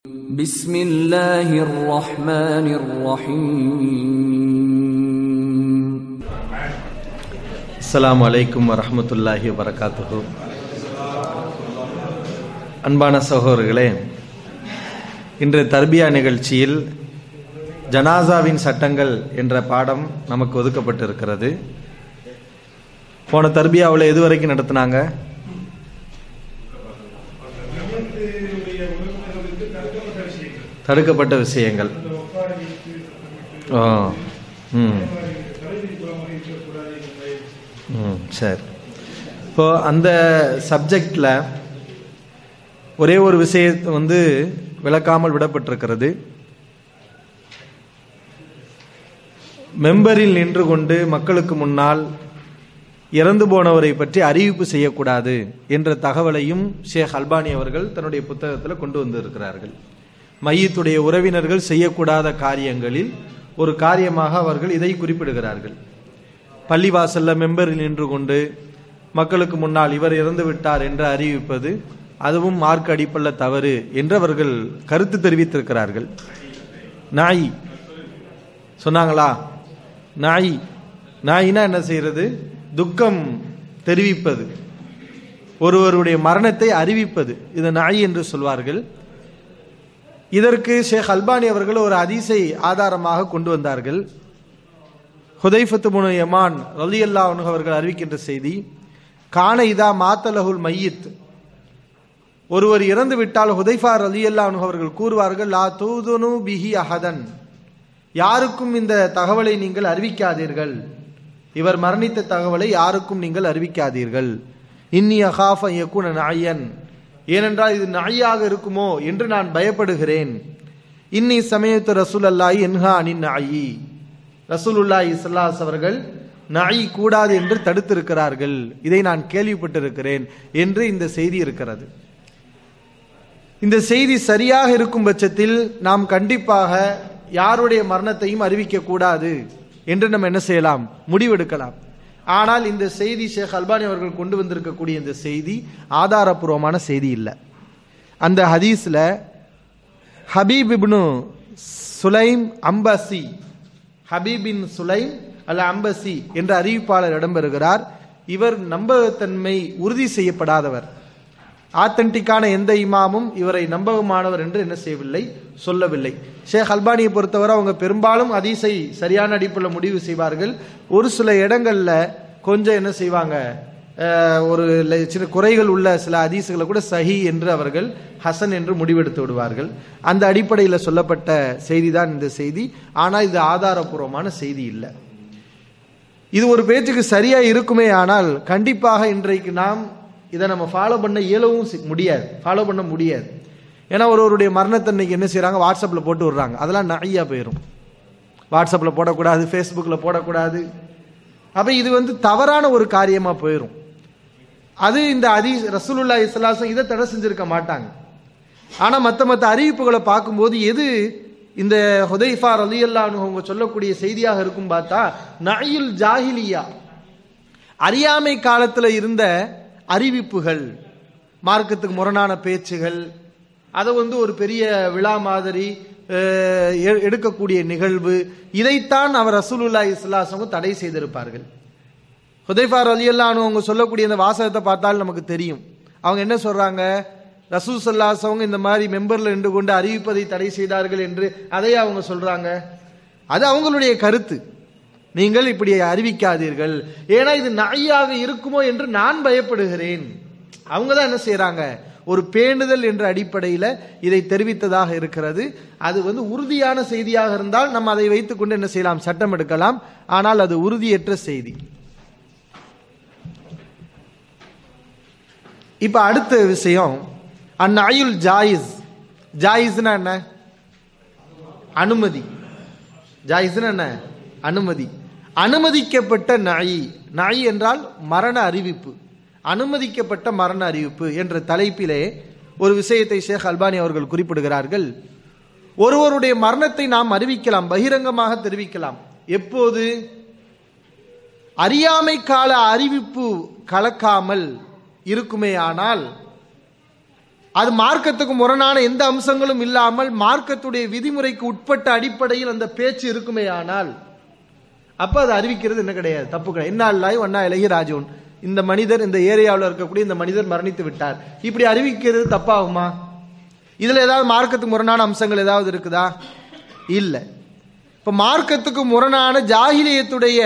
بسم الله الرحمن الرحيم அஸ்ஸலாமு அலைக்கும் வரஹ்மத்துல்லாஹி வரகாத்துஹு அன்பான சகோதரர்களே இன்று தர்பியா நிகழ்ச்சியில் ஜனாசாவின் சட்டங்கள் என்ற பாடம் நமக்கு ஒதுக்கப்பட்டிருக்கிறது போன தர்பியாவில் எது வரைக்கும் நடத்தினாங்க தடுக்கப்பட்ட விஷயங்கள் ஓ ம் ம் சரி இப்போ அந்த சப்ஜெக்டில் ஒரே ஒரு விஷயத்தை வந்து விளக்காமல் விடப்பட்டிருக்கிறது மெம்பரில் நின்று கொண்டு மக்களுக்கு முன்னால் இறந்து போனவரை பற்றி அறிவிப்பு செய்யக்கூடாது என்ற தகவலையும் ஷேக் அல்பானி அவர்கள் தன்னுடைய புத்தகத்தில் கொண்டு வந்திருக்கிறார்கள் மையத்துடைய உறவினர்கள் செய்யக்கூடாத காரியங்களில் ஒரு காரியமாக அவர்கள் இதை குறிப்பிடுகிறார்கள் பள்ளிவாசல்ல மெம்பரில் நின்று கொண்டு மக்களுக்கு முன்னால் இவர் இறந்து விட்டார் என்று அறிவிப்பது அதுவும் மார்க் அடிப்பல்ல தவறு என்று அவர்கள் கருத்து தெரிவித்திருக்கிறார்கள் நாய் சொன்னாங்களா நாய் நாயினா என்ன செய்யறது துக்கம் தெரிவிப்பது ஒருவருடைய மரணத்தை அறிவிப்பது இது நாய் என்று சொல்வார்கள் இதற்கு ஷேக் அல்பானி அவர்கள் ஒரு அதிசை ஆதாரமாக கொண்டு வந்தார்கள் ஹுதைஃபத்து முனு யமான் ரலி அல்லா அவர்கள் அறிவிக்கின்ற செய்தி கான இதா மாத்தலகுல் மையித் ஒருவர் இறந்து விட்டால் ஹுதைஃபா ரலி அல்லா அவர்கள் கூறுவார்கள் லா தூதுனு பிஹி அஹதன் யாருக்கும் இந்த தகவலை நீங்கள் அறிவிக்காதீர்கள் இவர் மரணித்த தகவலை யாருக்கும் நீங்கள் அறிவிக்காதீர்கள் இன்னி அகாஃப யகுன நாயன் ஏனென்றால் இது நாயாக இருக்குமோ என்று நான் பயப்படுகிறேன் இன்னி சமயத்து ரசூல் அல்லாஹி என்ஹா அனின் நாயி ரசூலுல்லாஹி இஸ்லாஸ் அவர்கள் நாய் கூடாது என்று தடுத்திருக்கிறார்கள் இதை நான் கேள்விப்பட்டிருக்கிறேன் என்று இந்த செய்தி இருக்கிறது இந்த செய்தி சரியாக இருக்கும் பட்சத்தில் நாம் கண்டிப்பாக யாருடைய மரணத்தையும் அறிவிக்க கூடாது என்று நம்ம என்ன செய்யலாம் முடிவெடுக்கலாம் ஆனால் இந்த செய்தி ஷேக் அல்பானி அவர்கள் கொண்டு வந்திருக்கக்கூடிய இந்த செய்தி ஆதாரபூர்வமான செய்தி இல்லை அந்த ஹதீஸ்ல ஹபீப் இப்னு சுலைம் அம்பசி ஹபீபின் சுலைம் அல்ல அம்பசி என்ற அறிவிப்பாளர் இடம்பெறுகிறார் இவர் நம்பகத்தன்மை உறுதி செய்யப்படாதவர் ஆத்தன்டிக்கான எந்த இமாமும் இவரை நம்பகமானவர் என்று என்ன செய்யவில்லை சொல்லவில்லை ஷேக் அல்பானியை பொறுத்தவரை அவங்க பெரும்பாலும் அதிசை சரியான அடிப்படையில் முடிவு செய்வார்கள் ஒரு சில இடங்கள்ல கொஞ்சம் என்ன செய்வாங்க ஒரு சில குறைகள் உள்ள சில அதிசுகளை கூட சஹி என்று அவர்கள் ஹசன் என்று முடிவெடுத்து விடுவார்கள் அந்த அடிப்படையில் சொல்லப்பட்ட செய்தி தான் இந்த செய்தி ஆனால் இது ஆதாரபூர்வமான செய்தி இல்லை இது ஒரு பேச்சுக்கு சரியா இருக்குமே ஆனால் கண்டிப்பாக இன்றைக்கு நாம் இதை நம்ம ஃபாலோ பண்ண இயலவும் முடியாது ஃபாலோ பண்ண முடியாது ஏன்னா ஒருவருடைய மரணத்தன்னைக்கு என்ன செய்யறாங்க வாட்ஸ்அப்பில் போட்டு விடுறாங்க அதெல்லாம் நிறையா போயிடும் வாட்ஸ்அப்பில் போடக்கூடாது ஃபேஸ்புக்கில் போடக்கூடாது அப்போ இது வந்து தவறான ஒரு காரியமாக போயிடும் அது இந்த அதி ரசூலுல்லா இஸ்லாசம் இதை தடை செஞ்சிருக்க மாட்டாங்க ஆனால் மற்ற மற்ற அறிவிப்புகளை பார்க்கும்போது எது இந்த ஹுதைஃபா ரலி அவங்க சொல்லக்கூடிய செய்தியாக இருக்கும் பார்த்தா நயுல் ஜாஹிலியா அறியாமை காலத்தில் இருந்த அறிவிப்புகள் மார்க்கத்துக்கு முரணான பேச்சுகள் அதை வந்து ஒரு பெரிய விழா மாதிரி எடுக்கக்கூடிய நிகழ்வு இதைத்தான் அவர் ரசூலுல்லா இஸ்லாசமும் தடை செய்திருப்பார்கள் ஹுதைஃபார் அலி அவங்க சொல்லக்கூடிய இந்த வாசகத்தை பார்த்தால் நமக்கு தெரியும் அவங்க என்ன சொல்றாங்க ரசூல் சல்லாசவங்க இந்த மாதிரி மெம்பர்ல நின்று கொண்டு அறிவிப்பதை தடை செய்தார்கள் என்று அதையே அவங்க சொல்றாங்க அது அவங்களுடைய கருத்து நீங்கள் இப்படி அறிவிக்காதீர்கள் ஏன்னா இது நாயாக இருக்குமோ என்று நான் பயப்படுகிறேன் அவங்க தான் என்ன செய்யறாங்க ஒரு பேணுதல் என்ற அடிப்படையில் இதை தெரிவித்ததாக இருக்கிறது அது வந்து உறுதியான செய்தியாக இருந்தால் நம்ம அதை வைத்துக்கொண்டு என்ன செய்யலாம் சட்டம் எடுக்கலாம் ஆனால் அது உறுதியற்ற செய்தி இப்ப அடுத்த விஷயம் அந்நாயுல் ஜாயிஸ் ஜாயிஸ்னா என்ன அனுமதி ஜாயிஸ்னா என்ன அனுமதி அனுமதிக்கப்பட்ட நாய் நாய் என்றால் மரண அறிவிப்பு அனுமதிக்கப்பட்ட மரண அறிவிப்பு என்ற தலைப்பிலே ஒரு விஷயத்தை ஷேக் அல்பானி அவர்கள் குறிப்பிடுகிறார்கள் ஒருவருடைய மரணத்தை நாம் அறிவிக்கலாம் பகிரங்கமாக தெரிவிக்கலாம் எப்போது அறியாமை கால அறிவிப்பு கலக்காமல் இருக்குமே ஆனால் அது மார்க்கத்துக்கு முரணான எந்த அம்சங்களும் இல்லாமல் மார்க்கத்துடைய விதிமுறைக்கு உட்பட்ட அடிப்படையில் அந்த பேச்சு இருக்குமே ஆனால் அப்ப அது அறிவிக்கிறது என்ன கிடையாது தப்பு கிடையாது என்ன அல்லாய் ஒன்னா இலகி ராஜோன் இந்த மனிதர் இந்த ஏரியாவில் இருக்கக்கூடிய இந்த மனிதர் மரணித்து விட்டார் இப்படி அறிவிக்கிறது தப்பாகுமா இதுல ஏதாவது மார்க்கத்துக்கு முரணான அம்சங்கள் ஏதாவது இருக்குதா இல்ல இப்ப மார்க்கத்துக்கு முரணான ஜாகிலியத்துடைய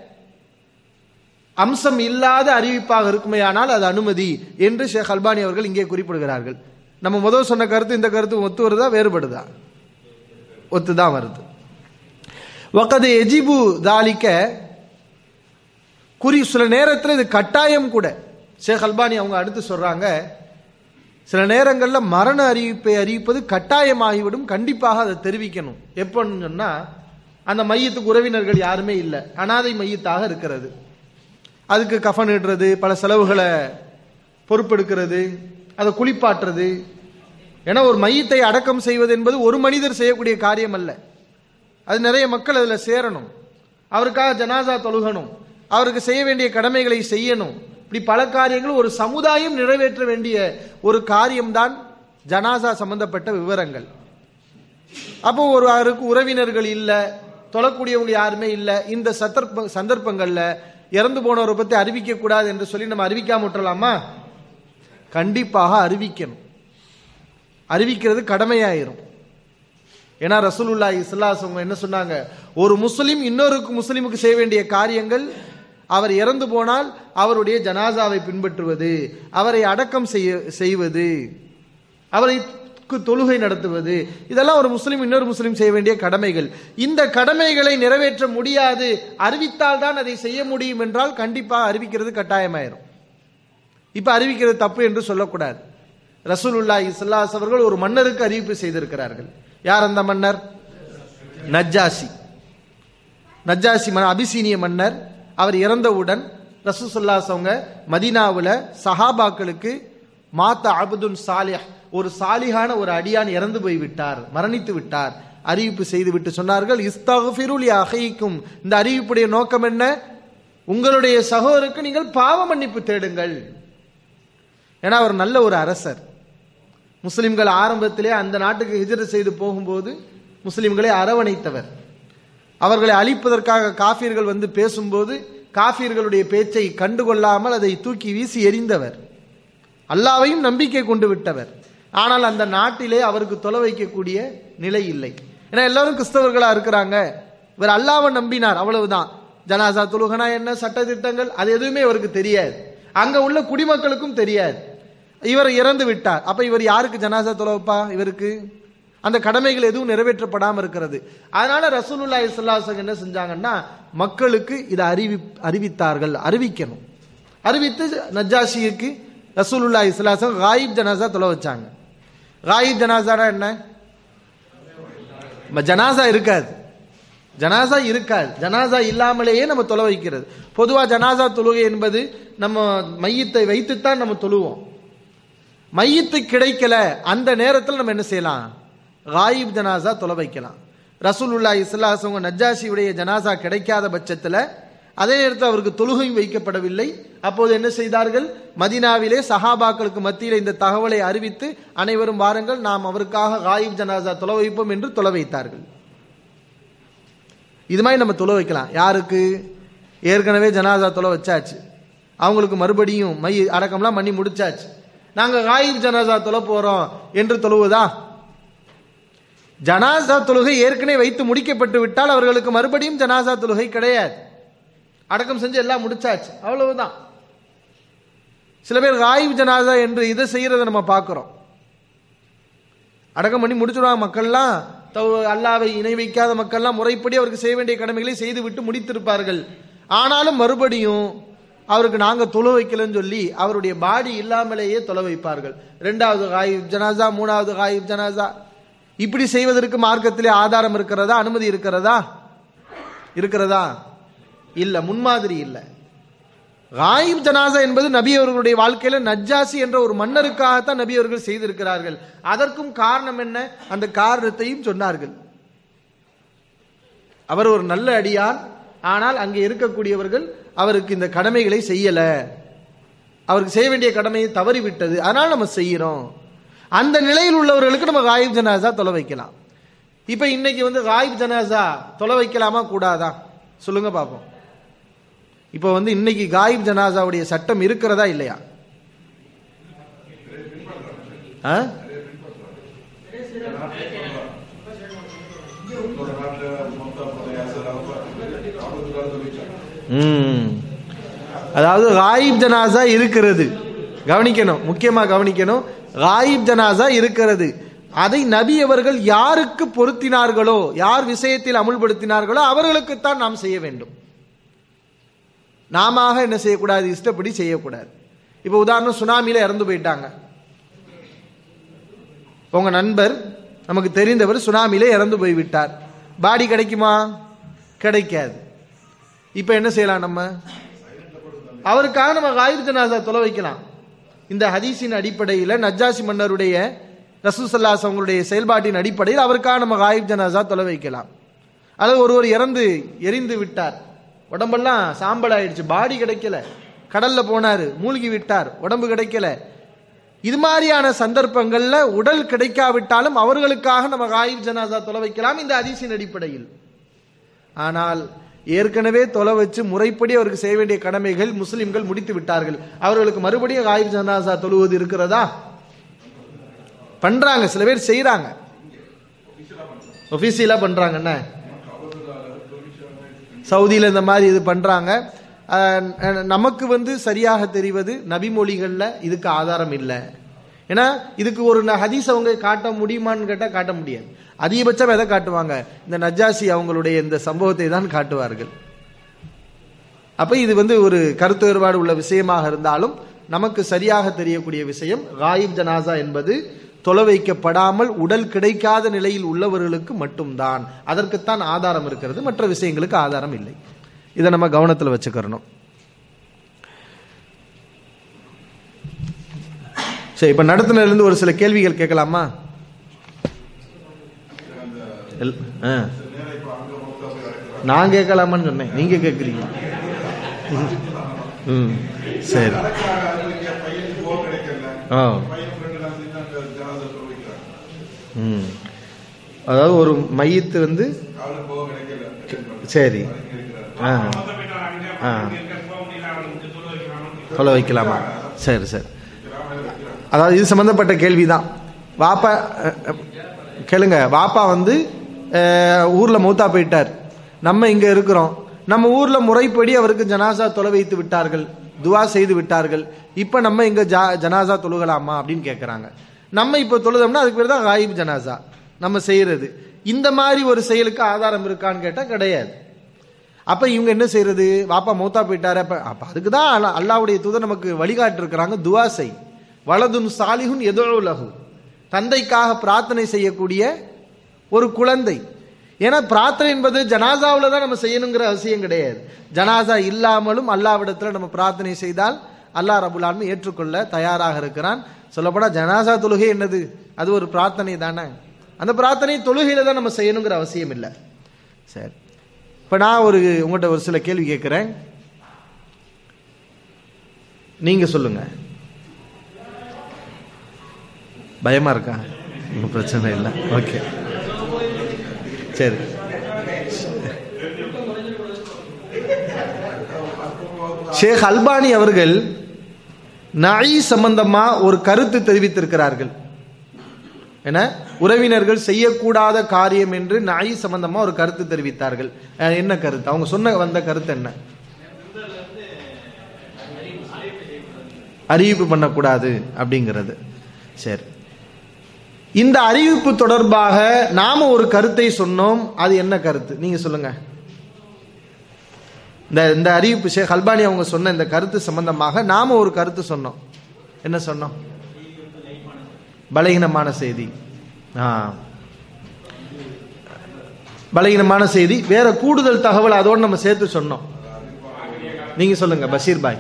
அம்சம் இல்லாத அறிவிப்பாக இருக்குமே ஆனால் அது அனுமதி என்று ஷேக் அல்பானி அவர்கள் இங்கே குறிப்பிடுகிறார்கள் நம்ம முதல் சொன்ன கருத்து இந்த கருத்து ஒத்து வருதா வேறுபடுதா ஒத்துதான் வருது வக்கது எஜிபு தாலிக்க குறி சில நேரத்தில் இது கட்டாயம் கூட ஷேக் அல்பானி அவங்க அடுத்து சொல்றாங்க சில நேரங்களில் மரண அறிவிப்பை அறிவிப்பது கட்டாயமாகிவிடும் கண்டிப்பாக அதை தெரிவிக்கணும் எப்போன்னு சொன்னா அந்த மையத்துக்கு உறவினர்கள் யாருமே இல்லை அனாதை மையத்தாக இருக்கிறது அதுக்கு கஃன் இடுறது பல செலவுகளை பொறுப்பெடுக்கிறது அதை குளிப்பாட்டுறது ஏன்னா ஒரு மையத்தை அடக்கம் செய்வது என்பது ஒரு மனிதர் செய்யக்கூடிய காரியம் அல்ல அது நிறைய மக்கள் அதில் சேரணும் அவருக்காக ஜனாசா தொழுகணும் அவருக்கு செய்ய வேண்டிய கடமைகளை செய்யணும் இப்படி பல காரியங்கள் ஒரு சமுதாயம் நிறைவேற்ற வேண்டிய ஒரு காரியம்தான் ஜனாசா சம்பந்தப்பட்ட விவரங்கள் அப்போ ஒரு அவருக்கு உறவினர்கள் இல்லை தொழக்கூடியவங்க யாருமே இல்லை இந்த சந்தர்ப்ப சந்தர்ப்பங்கள்ல இறந்து போனவரை பத்தி அறிவிக்க கூடாது என்று சொல்லி நம்ம அறிவிக்காம விட்டுறலாமா கண்டிப்பாக அறிவிக்கணும் அறிவிக்கிறது கடமையாயிரும் ஏன்னா ரசூலுல்லா இஸ்லாஸ் அவங்க என்ன சொன்னாங்க ஒரு முஸ்லிம் இன்னொரு முஸ்லிமுக்கு செய்ய வேண்டிய காரியங்கள் அவர் இறந்து போனால் அவருடைய ஜனாசாவை பின்பற்றுவது அவரை அடக்கம் செய்ய செய்வது அவரை தொழுகை நடத்துவது இதெல்லாம் ஒரு முஸ்லிம் இன்னொரு முஸ்லிம் செய்ய வேண்டிய கடமைகள் இந்த கடமைகளை நிறைவேற்ற முடியாது அறிவித்தால் தான் அதை செய்ய முடியும் என்றால் கண்டிப்பாக அறிவிக்கிறது கட்டாயமாயிரும் இப்ப அறிவிக்கிறது தப்பு என்று சொல்லக்கூடாது ரசூலுல்லா இஸ்லாஸ் அவர்கள் ஒரு மன்னருக்கு அறிவிப்பு செய்திருக்கிறார்கள் யார் அந்த மன்னர் நஜ்ஜாசி நஜ்ஜாசி மன்னர் அபிசீனிய மன்னர் அவர் இறந்தவுடன் ரசூசுல்லாஸ் அவங்க மதினாவில் சஹாபாக்களுக்கு மாத்த அபுதுன் சாலிஹ் ஒரு சாலிகான ஒரு அடியான் இறந்து போய் விட்டார் மரணித்து விட்டார் அறிவிப்பு செய்து விட்டு சொன்னார்கள் இஸ்தகுஃபிருல் அகைக்கும் இந்த அறிவிப்புடைய நோக்கம் என்ன உங்களுடைய சகோதரருக்கு நீங்கள் பாவ மன்னிப்பு தேடுங்கள் ஏன்னா அவர் நல்ல ஒரு அரசர் முஸ்லிம்கள் ஆரம்பத்திலே அந்த நாட்டுக்கு ஹிஜரத் செய்து போகும்போது முஸ்லிம்களை அரவணைத்தவர் அவர்களை அழிப்பதற்காக காஃபியர்கள் வந்து பேசும்போது காஃபியர்களுடைய பேச்சை கண்டுகொள்ளாமல் அதை தூக்கி வீசி எறிந்தவர் அல்லாவையும் நம்பிக்கை கொண்டு விட்டவர் ஆனால் அந்த நாட்டிலே அவருக்கு தொலை வைக்கக்கூடிய நிலை இல்லை ஏன்னா எல்லாரும் கிறிஸ்தவர்களா இருக்கிறாங்க இவர் அல்லாவை நம்பினார் அவ்வளவுதான் ஜனாசா துலுகனா என்ன சட்ட திட்டங்கள் அது எதுவுமே அவருக்கு தெரியாது அங்க உள்ள குடிமக்களுக்கும் தெரியாது இவர் இறந்து விட்டார் அப்ப இவர் யாருக்கு ஜனாசா தொலைப்பா இவருக்கு அந்த கடமைகள் எதுவும் நிறைவேற்றப்படாமல் இருக்கிறது அதனால ரசூலுல்லா இஸ்லாசங்க என்ன செஞ்சாங்கன்னா மக்களுக்கு இதை அறிவி அறிவித்தார்கள் அறிவிக்கணும் அறிவித்து நஜாஷிக்கு ரசூலுல்லா இஸ்லாசம் காயிப் ஜனாசா தொலை வச்சாங்க காயிப் ஜனாசானா என்ன ஜனாசா இருக்காது ஜனாசா இருக்காது ஜனாசா இல்லாமலேயே நம்ம தொலை வைக்கிறது பொதுவா ஜனாசா தொழுகை என்பது நம்ம மையத்தை வைத்துத்தான் நம்ம தொழுவோம் மையத்து கிடைக்கல அந்த நேரத்தில் நம்ம என்ன செய்யலாம் காயிப் ஜனாசா தொலை வைக்கலாம் ரசூலுல்லா இஸ்லாசவங்க நஜாஷியுடைய ஜனாசா கிடைக்காத பட்சத்தில் அதே நேரத்தில் அவருக்கு தொழுகையும் வைக்கப்படவில்லை அப்போது என்ன செய்தார்கள் மதினாவிலே சஹாபாக்களுக்கு மத்தியில் இந்த தகவலை அறிவித்து அனைவரும் வாருங்கள் நாம் அவருக்காக காயிப் ஜனாசா தொலை வைப்போம் என்று தொலை வைத்தார்கள் இது மாதிரி நம்ம தொலை வைக்கலாம் யாருக்கு ஏற்கனவே ஜனாசா தொலை வச்சாச்சு அவங்களுக்கு மறுபடியும் மை அடக்கம்லாம் பண்ணி முடிச்சாச்சு நாங்க காயிப் ஜனாசா தொலை போறோம் என்று தொழுவதா ஜனாசா தொழுகை ஏற்கனவே வைத்து முடிக்கப்பட்டு விட்டால் அவர்களுக்கு மறுபடியும் ஜனாசா தொழுகை கிடையாது அடக்கம் செஞ்சு எல்லாம் முடிச்சாச்சு அவ்வளவுதான் சில பேர் காயிப் ஜனாசா என்று இதை செய்யறதை நம்ம பார்க்கிறோம் அடக்கம் பண்ணி முடிச்சுடுவாங்க மக்கள்லாம் அல்லாவை இணை வைக்காத மக்கள்லாம் முறைப்படி அவருக்கு செய்ய வேண்டிய கடமைகளை செய்து விட்டு முடித்திருப்பார்கள் ஆனாலும் மறுபடியும் அவருக்கு நாங்க தொலை வைக்கலன்னு சொல்லி அவருடைய பாடி இல்லாமலேயே தொலை வைப்பார்கள் ரெண்டாவது காயிப் ஜனாசா மூணாவது காயிப் ஜனாசா இப்படி செய்வதற்கு மார்க்கத்திலே ஆதாரம் இருக்கிறதா அனுமதி இருக்கிறதா இருக்கிறதா இல்ல முன்மாதிரி இல்ல காயிப் ஜனாசா என்பது நபி அவர்களுடைய வாழ்க்கையில நஜ்ஜாசி என்ற ஒரு மன்னருக்காகத்தான் நபி அவர்கள் செய்திருக்கிறார்கள் அதற்கும் காரணம் என்ன அந்த காரணத்தையும் சொன்னார்கள் அவர் ஒரு நல்ல அடியார் ஆனால் அங்கே இருக்கக்கூடியவர்கள் அவருக்கு இந்த கடமைகளை செய்யல அவருக்கு செய்ய வேண்டிய கடமையை தவறிவிட்டது அதனால் நம்ம செய்யறோம் அந்த நிலையில் உள்ளவர்களுக்கு நம்ம காயிப் ஜனாசா தொலை வைக்கலாம் இப்ப இன்னைக்கு வந்து காயிப் ஜனாசா தொலை வைக்கலாமா கூடாதா சொல்லுங்க பாப்போம் இப்ப வந்து இன்னைக்கு காயிப் ஜனாசாவுடைய சட்டம் இருக்கிறதா இல்லையா ஆ? ம். அதாவது காயிப் ஜனாசா இருக்கிறது கவனிக்கணும் முக்கியமா கவனிக்கணும் காயிப் ஜனாசா இருக்கிறது அதை நபி அவர்கள் யாருக்கு பொருத்தினார்களோ யார் விஷயத்தில் அமுல்படுத்தினார்களோ அவர்களுக்குத்தான் நாம் செய்ய வேண்டும் நாம என்ன செய்யக்கூடாது இஷ்டப்படி செய்யக்கூடாது இப்போ உதாரணம் சுனாமியில இறந்து போயிட்டாங்க உங்க நண்பர் நமக்கு தெரிந்தவர் சுனாமியில இறந்து போய் விட்டார் பாடி கிடைக்குமா கிடைக்காது இப்போ என்ன செய்யலாம் நம்ம அவருக்காக நம்ம காயிர் ஜனாசா தொலை வைக்கலாம் இந்த ஹதீஸின் அடிப்படையில் நஜ்ஜாசி மன்னருடைய ரசூசல்லாஸ் அவங்களுடைய செயல்பாட்டின் அடிப்படையில் அவருக்காக நம்ம காயிப் ஜனாசா தொலை வைக்கலாம் அல்லது ஒருவர் இறந்து எரிந்து விட்டார் உடம்பெல்லாம் சாம்பல் ஆயிடுச்சு பாடி கிடைக்கல கடல்ல போனாரு மூழ்கி விட்டார் உடம்பு கிடைக்கல இது மாதிரியான சந்தர்ப்பங்கள்ல உடல் கிடைக்காவிட்டாலும் அவர்களுக்காக நம்ம காயிப் ஜனாசா தொலை வைக்கலாம் இந்த ஹதீஸின் அடிப்படையில் ஆனால் ஏற்கனவே தொலை வச்சு முறைப்படி அவருக்கு செய்ய வேண்டிய கடமைகள் முஸ்லிம்கள் முடித்து விட்டார்கள் அவர்களுக்கு மறுபடியும் காயிப் ஜனாசா தொழுவது இருக்கிறதா பண்றாங்க சில பேர் செய்யறாங்க ஒபிஷியலா பண்றாங்க என்ன சவுதியில இந்த மாதிரி இது பண்றாங்க அஹ், அஹ், நமக்கு வந்து சரியாக தெரிவது நபிமொழிகள்ல இதுக்கு ஆதாரம் இல்லை ஏன்னா இதுக்கு ஒரு ந- ஹதீஸ் அவங்க காட்ட முடியுமான்னு கேட்டா காட்ட முடியாது அதிகபட்சம் எதை காட்டுவாங்க இந்த நஜாசி அவங்களுடைய இந்த சம்பவத்தை தான் காட்டுவார்கள் அப்ப இது வந்து ஒரு கருத்து வேறுபாடு உள்ள விஷயமாக இருந்தாலும் நமக்கு சரியாக தெரியக்கூடிய விஷயம் காயிப் ஜனாசா என்பது தொலை வைக்கப்படாமல் உடல் கிடைக்காத நிலையில் உள்ளவர்களுக்கு மட்டும்தான் அதற்குத்தான் ஆதாரம் இருக்கிறது மற்ற விஷயங்களுக்கு ஆதாரம் இல்லை இதை நம்ம கவனத்தில் வச்சுக்கிறணும் சரி இப்ப நடத்துனதுல இருந்து ஒரு சில கேள்விகள் கேட்கலாமா எல்- ஆ. நான் கேட்கலாமான்னு சொன்னேன் நீங்க கேட்குறீங்க ம் சரி ஆ ம் அதாவது ஒரு மையத்து வந்து சரி ஆ ஆ சொல்ல வைக்கலாமா சரி சரி அதாவது இது சம்பந்தப்பட்ட கேள்விதான் வாப்பா அஹ், அஹ், கேளுங்க வாப்பா வந்து அஹ், ஊர்ல மூத்தா போயிட்டார் நம்ம இங்க இருக்கிறோம் நம்ம ஊர்ல முறைப்படி அவருக்கு ஜனாசா தொலை வைத்து விட்டார்கள் துவா செய்து விட்டார்கள் இப்ப நம்ம இங்க ஜா- ஜனாசா தொழுகலாமா அப்படின்னு கேட்கறாங்க நம்ம இப்ப தொழுதோம்னா அதுக்கு பேர் தான் காயிப் ஜனாசா நம்ம செய்யறது இந்த மாதிரி ஒரு செயலுக்கு ஆதாரம் இருக்கான்னு கேட்டா கிடையாது அப்ப இவங்க என்ன செய்யறது வாப்பா மூத்தா போயிட்டாரு அப்ப அப்ப அதுக்கு தான் அல்லா- அல்லாஹ்வுடைய தூதர் நமக்கு வழிகாட்டு இருக்கிறாங்க துவா செய் வலதுன் சாலிஹுன் எதோலகு தந்தைக்காக பிரார்த்தனை செய்யக்கூடிய ஒரு குழந்தை ஏன்னா பிரார்த்தனை என்பது ஜனாசாவில் தான் நம்ம செய்யணுங்கிற அவசியம் கிடையாது ஜனாசா இல்லாமலும் அல்லாவிடத்துல நம்ம பிரார்த்தனை செய்தால் அல்லாஹ் ரபுல் ஆலமீன் ஏற்றுக்கொள்ள தயாராக இருக்கிறான் சொல்லப்போனா ஜனாசா தொழுகை என்னது அது ஒரு பிரார்த்தனை தானே அந்த பிரார்த்தனை தொழுகையில தான் நம்ம செய்யணுங்கிற அவசியம் இல்லை சரி இப்போ நான் ஒரு உங்கள்கிட்ட ஒரு சில கேள்வி கேட்குறேன் நீங்க சொல்லுங்க பயமா இருக்கா ஒன்றும் பிரச்சனை இல்லை ஓகே சரி ஷேக் அல்பானி அவர்கள் நாய் சம்பந்தமா ஒரு கருத்து தெரிவித்திருக்கிறார்கள் என உறவினர்கள் செய்யக்கூடாத காரியம் என்று நாய் சம்பந்தமா ஒரு கருத்து தெரிவித்தார்கள் அஹ் என்ன கருத்து அவங்க சொன்ன வந்த கருத்து என்ன அறிவிப்பு பண்ணக்கூடாது அப்படிங்கிறது சரி இந்த அறிவிப்பு தொடர்பாக நாம ஒரு கருத்தை சொன்னோம் அது என்ன கருத்து நீங்க சொல்லுங்க இந்த இந்த அறிவிப்பு ஷேக் அல்பானி அவங்க சொன்ன இந்த கருத்து சம்பந்தமாக நாம ஒரு கருத்து சொன்னோம் என்ன சொன்னோம் பலகீனமான செய்தி ஆ பலகீனமான செய்தி வேற கூடுதல் தகவல் அதோடு நம்ம சேர்த்து சொன்னோம் நீங்க சொல்லுங்க பஷீர் பாய்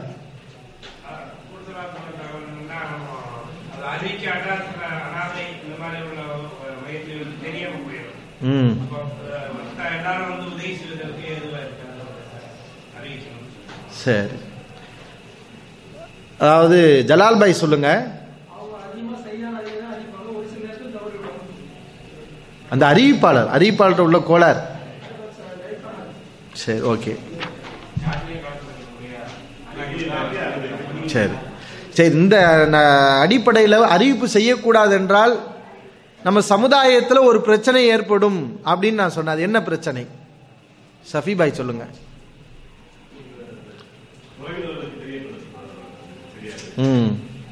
அது அறிவிக்காட்டா சில அனாதை இந்த மாதிரி உள்ள வயதில் வந்து தெரியாம போயிடும் ம் அப்போ அஹ், மத்த எல்லாரும் வந்து உதவி செய்வதற்கு எதுவாக இருக்காது அறிவிக்கணும் சரி அதாவது ஜலால் பாய் சொல்லுங்க அவங்க அதிகமாக செய்யாத அறிவிப்பாங்க அந்த அறிவிப்பாளர் அறிவிப்பாளர் உள்ள கோளாறு சரி ஓகே சரி சரி இந்த அடிப்படையில் அறிவிப்பு செய்யக்கூடாது என்றால் நம்ம சமுதாயத்தில் ஒரு பிரச்சனை ஏற்படும் அப்படின்னு நான் சொன்னேன் அது என்ன பிரச்சனை சஃபி பாய் சொல்லுங்க ம்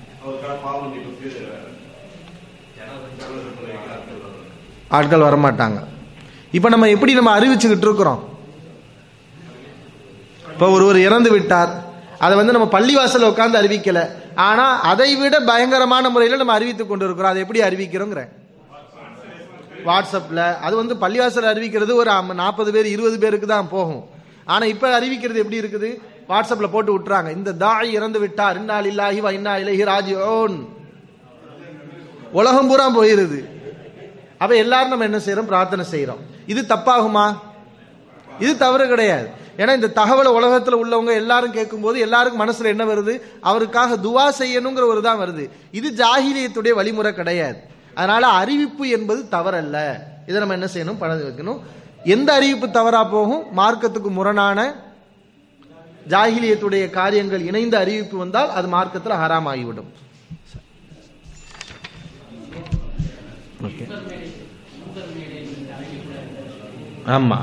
ஆட்கள் வரமாட்டாங்க இப்போ நம்ம எப்படி நம்ம அறிவிச்சுக்கிட்டு இருக்கிறோம் இப்போ ஒருவர் இறந்து விட்டார் அதை வந்து நம்ம பள்ளிவாசல்ல உட்கார்ந்து அறிவிக்கல ஆனா அதை விட பயங்கரமான முறையில் நம்ம அறிவித்துக் கொண்டிருக்கிறோம் அதை எப்படி அறிவிக்கிறோங்கிற வாட்ஸ்அப்ல அது வந்து பள்ளிவாசல் அறிவிக்கிறது ஒரு நாற்பது பேர் இருபது பேருக்கு தான் போகும் ஆனா இப்ப அறிவிக்கிறது எப்படி இருக்குது வாட்ஸ்அப்ல போட்டு விட்டுறாங்க இந்த தாய் இறந்து விட்டார் இன்னால் இல்லாஹி வ இன்னா இலஹி ராஜிஊன் உலகம் பூரா போயிருது அப்ப எல்லாரும் நம்ம என்ன செய்யறோம் பிரார்த்தனை செய்யறோம் இது தப்பாகுமா இது தவறு கிடையாது ஏன்னா இந்த தகவலை உலகத்துல உள்ளவங்க எல்லாரும் கேட்கும்போது எல்லாருக்கும் மனசுல என்ன வருது அவருக்காக துவா செய்யணுங்கிற ஒரு தான் வருது இது ஜாகிலியத்துடைய வழிமுறை கிடையாது அதனால அறிவிப்பு என்பது தவறல்ல இதை நம்ம என்ன செய்யணும் பணம் வைக்கணும் எந்த அறிவிப்பு தவறா போகும் மார்க்கத்துக்கு முரணான ஜாகிலியத்துடைய காரியங்கள் இணைந்த அறிவிப்பு வந்தால் அது மார்க்கத்தில் ஹராம் ஆகிவிடும் ஓகே ஆமா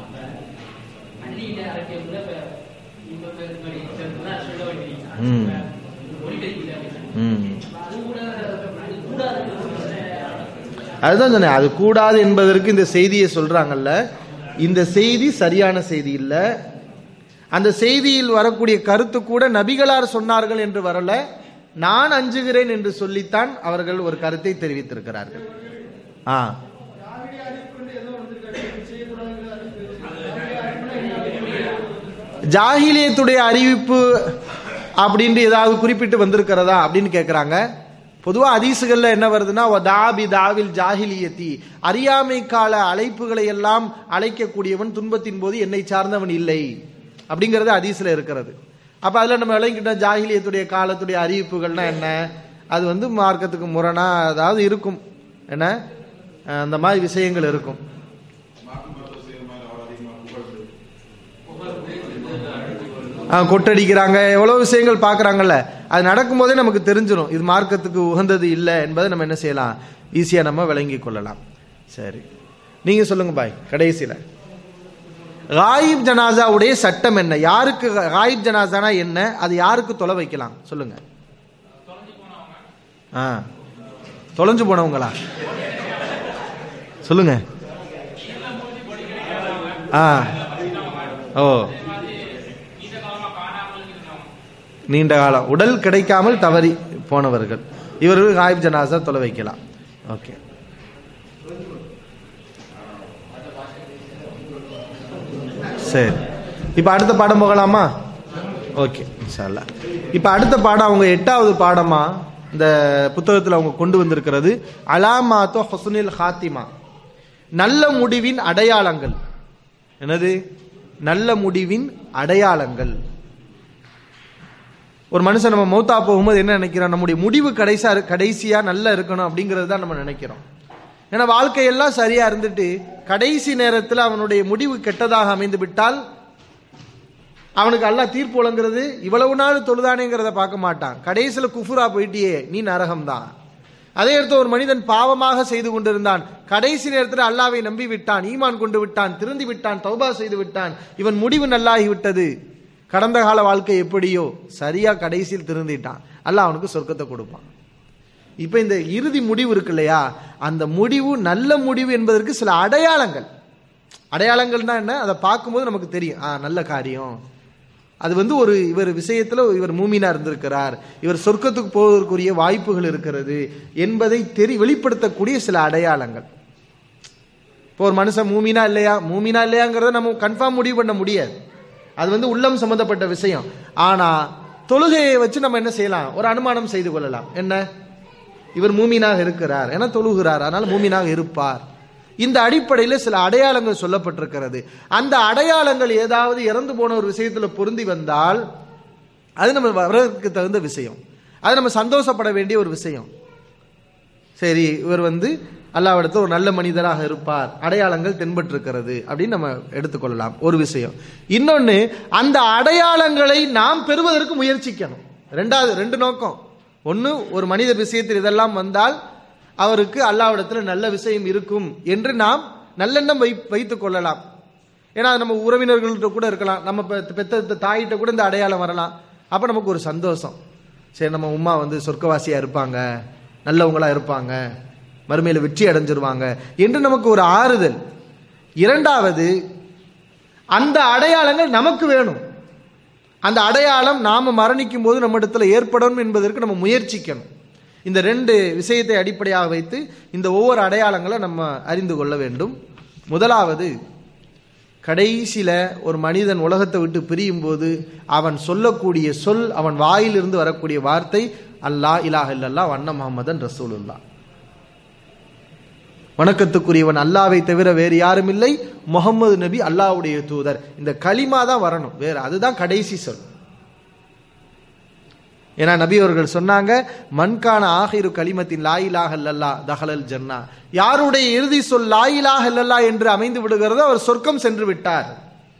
ம் ம் அதுதான் சொன்னேன் அது கூடாது என்பதற்கு இந்த செய்தியை சொல்றாங்கல்ல இந்த செய்தி சரியான செய்தி இல்ல அந்த செய்தியில் வரக்கூடிய கருத்து கூட நபிகளார் சொன்னார்கள் என்று வரல நான் அஞ்சுகிறேன் என்று சொல்லித்தான் அவர்கள் ஒரு கருத்தை தெரிவித்திருக்கிறார்கள் ஆ ஜாகிலியத்துடைய அறிவிப்பு அப்படின்ட்டு ஏதாவது குறிப்பிட்டு வந்திருக்கிறதா அப்படின்னு கேட்குறாங்க பொதுவாக அதீசுகள்ல என்ன வருதுன்னா தாபி தாவில் ஜாகிலியத்தி அறியாமை கால அழைப்புகளை எல்லாம் அழைக்கக்கூடியவன் துன்பத்தின் போது என்னை சார்ந்தவன் இல்லை அப்படிங்கிறது அதீசில் இருக்கிறது அப்ப அதுல நம்ம விளங்கிட்ட ஜாகிலியத்துடைய காலத்துடைய அறிவிப்புகள்னா என்ன அது வந்து மார்க்கத்துக்கு முரணா அதாவது இருக்கும் என்ன அந்த மாதிரி விஷயங்கள் இருக்கும் கொட்டடிக்கிறாங்க எவ்வளவு விஷயங்கள் பார்க்குறாங்கல்ல அது நடக்கும்போதே நமக்கு தெரிஞ்சிடும் இது மார்க்கத்துக்கு உகந்தது இல்லை என்பதை நம்ம என்ன செய்யலாம் ஈஸியாக நம்ம விளங்கி கொள்ளலாம் சரி நீங்க சொல்லுங்க பாய் கடைசியில் காயிப் ஜனாசாவுடைய சட்டம் என்ன யாருக்கு காயிப் ஜனாசானா என்ன அது யாருக்கு தொலை வைக்கலாம் சொல்லுங்க ஆ தொலைஞ்சு போனவங்களா சொல்லுங்க ஆ ஓ நீண்ட காலம் உடல் கிடைக்காமல் தவறி போனவர்கள் இவர்கள் காயிப் ஜனாசா தொலை வைக்கலாம் ஓகே சரி இப்போ அடுத்த பாடம் போகலாமா ஓகே இன்ஷால்லா இப்போ அடுத்த பாடம் அவங்க எட்டாவது பாடமா இந்த புத்தகத்தில் அவங்க கொண்டு வந்திருக்கிறது அலாமாத்தோ ஹொசுனில் ஹாத்திமா நல்ல முடிவின் அடையாளங்கள் என்னது நல்ல முடிவின் அடையாளங்கள் ஒரு மனுஷன் நம்ம மௌத்தா போகும்போது என்ன நினைக்கிறோம் நம்முடைய முடிவு கடைசியா கடைசியா நல்லா இருக்கணும் அப்படிங்கிறது தான் நம்ம நினைக்கிறோம் ஏன்னா வாழ்க்கையெல்லாம் சரியா இருந்துட்டு கடைசி நேரத்தில் அவனுடைய முடிவு கெட்டதாக அமைந்து விட்டால் அவனுக்கு எல்லாம் தீர்ப்பு வழங்குறது இவ்வளவு நாள் தொழுதானேங்கிறத பார்க்க மாட்டான் கடைசியில் குஃபுரா போயிட்டியே நீ நரகம் தான் அதே இடத்த ஒரு மனிதன் பாவமாக செய்து கொண்டிருந்தான் கடைசி நேரத்தில் அல்லாவை நம்பி விட்டான் ஈமான் கொண்டு விட்டான் திருந்தி விட்டான் தௌபா செய்து விட்டான் இவன் முடிவு நல்லாகி விட்டது கடந்த கால வாழ்க்கை எப்படியோ சரியா கடைசியில் திருந்திட்டான் அல்ல அவனுக்கு சொர்க்கத்தை கொடுப்பான் இப்ப இந்த இறுதி முடிவு இருக்கு இல்லையா அந்த முடிவு நல்ல முடிவு என்பதற்கு சில அடையாளங்கள் அடையாளங்கள்னா என்ன அதை பார்க்கும்போது நமக்கு தெரியும் ஆ நல்ல காரியம் அது வந்து ஒரு இவர் விஷயத்துல இவர் மூமினா இருந்திருக்கிறார் இவர் சொர்க்கத்துக்கு போவதற்குரிய வாய்ப்புகள் இருக்கிறது என்பதை தெரி வெளிப்படுத்தக்கூடிய சில அடையாளங்கள் இப்போ ஒரு மனுஷன் மூமினா இல்லையா மூமினா இல்லையாங்கிறத நம்ம கன்ஃபார்ம் முடிவு பண்ண முடியாது அது வந்து உள்ளம் சம்பந்தப்பட்ட விஷயம் ஆனா தொழுகையை வச்சு நம்ம என்ன செய்யலாம் ஒரு அனுமானம் செய்து கொள்ளலாம் என்ன இவர் மூமினாக இருக்கிறார் என தொழுகிறார் அதனால் மூமினாக இருப்பார் இந்த அடிப்படையில் சில அடையாளங்கள் சொல்லப்பட்டிருக்கிறது அந்த அடையாளங்கள் ஏதாவது இறந்து போன ஒரு விஷயத்துல பொருந்தி வந்தால் அது நம்ம வரதுக்கு தகுந்த விஷயம் அது நம்ம சந்தோஷப்பட வேண்டிய ஒரு விஷயம் சரி இவர் வந்து அல்லாவிடத்தில் ஒரு நல்ல மனிதராக இருப்பார் அடையாளங்கள் தென்பட்டிருக்கிறது அப்படின்னு நம்ம எடுத்துக்கொள்ளலாம் ஒரு விஷயம் இன்னொன்னு அந்த அடையாளங்களை நாம் பெறுவதற்கு முயற்சிக்கணும் ரெண்டாவது ரெண்டு நோக்கம் ஒன்று ஒரு மனித விஷயத்தில் இதெல்லாம் வந்தால் அவருக்கு அல்லாவிடத்தில் நல்ல விஷயம் இருக்கும் என்று நாம் நல்லெண்ணம் வை வைத்துக் கொள்ளலாம் ஏன்னா நம்ம உறவினர்கள்ட்ட கூட இருக்கலாம் நம்ம பெத்த பெத்த தாயிட்ட கூட இந்த அடையாளம் வரலாம் அப்போ நமக்கு ஒரு சந்தோஷம் சரி நம்ம உமா வந்து சொர்க்கவாசியாக இருப்பாங்க நல்லவங்களா இருப்பாங்க மறுமையில் வெற்றி அடைஞ்சிருவாங்க என்று நமக்கு ஒரு ஆறுதல் இரண்டாவது அந்த அடையாளங்கள் நமக்கு வேணும் அந்த அடையாளம் நாம மரணிக்கும் போது நம்ம இடத்துல ஏற்படும் என்பதற்கு நம்ம முயற்சிக்கணும் இந்த ரெண்டு விஷயத்தை அடிப்படையாக வைத்து இந்த ஒவ்வொரு அடையாளங்களை நம்ம அறிந்து கொள்ள வேண்டும் முதலாவது கடைசியில ஒரு மனிதன் உலகத்தை விட்டு பிரியும் போது அவன் சொல்லக்கூடிய சொல் அவன் வாயிலிருந்து வரக்கூடிய வார்த்தை அல்லாஹ் இலாஹ இல்லல்லா வண்ண முகமதன் ரசூலுல்லா வணக்கத்துக்குரியவன் அல்லாவை தவிர வேறு யாரும் இல்லை முகமது நபி அல்லாஹ்வுடைய தூதர் இந்த களிமா தான் வரணும் வேற அதுதான் கடைசி சொல் ஏன்னா நபி அவர்கள் சொன்னாங்க மண்கான ஆகிரு கலிமத்தின் லாயிலாக இல்லல்லா தஹலல் ஜன்னா யாருடைய இறுதி சொல் லாயிலாக இல்லல்லா என்று அமைந்து விடுகிறதோ அவர் சொர்க்கம் சென்று விட்டார்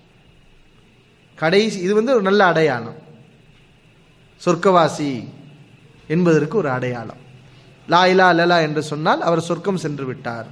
கடைசி இது வந்து ஒரு நல்ல அடையாளம் சொர்க்கவாசி என்பதற்கு ஒரு அடையாளம் லாயிலா அல்லலா என்று சொன்னால் அவர் சொர்க்கம் சென்று விட்டார்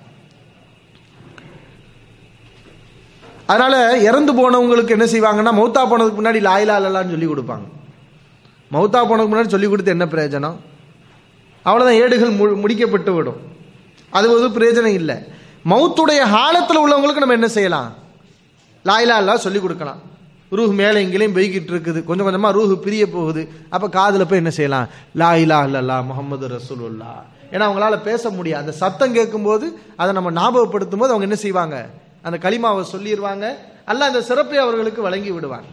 அதனால இறந்து போனவங்களுக்கு என்ன செய்வாங்கன்னா மௌத்தா போனதுக்கு முன்னாடி லாயிலா அல்லலான்னு சொல்லி கொடுப்பாங்க மௌத்தா போனதுக்கு முன்னாடி சொல்லி கொடுத்து என்ன பிரயோஜனம் அவ்வளோதான் ஏடுகள் மு- முடிக்கப்பட்டு விடும் அது ஒரு பிரயோஜனம் இல்லை மௌத்துடைய காலத்தில் உள்ளவங்களுக்கு நம்ம என்ன செய்யலாம் லாயிலா அல்லா சொல்லி கொடுக்கலாம் ரூஹ் மேலே எங்கேயும் பெய்கிட்டு இருக்குது கொஞ்சம் கொஞ்சமாக ரூஹ் பிரிய போகுது அப்போ காதில் போய் என்ன செய்யலாம் லா இலா இல்லல்லா முகமது ரசூலுல்லா ஏன்னா அவங்களால பேச முடியாது அந்த சத்தம் கேட்கும்போது அதை நம்ம ஞாபகப்படுத்தும் போது அவங்க என்ன செய்வாங்க அந்த களிமாவை சொல்லிடுவாங்க அல்ல அந்த சிறப்பை அவர்களுக்கு வழங்கி விடுவாங்க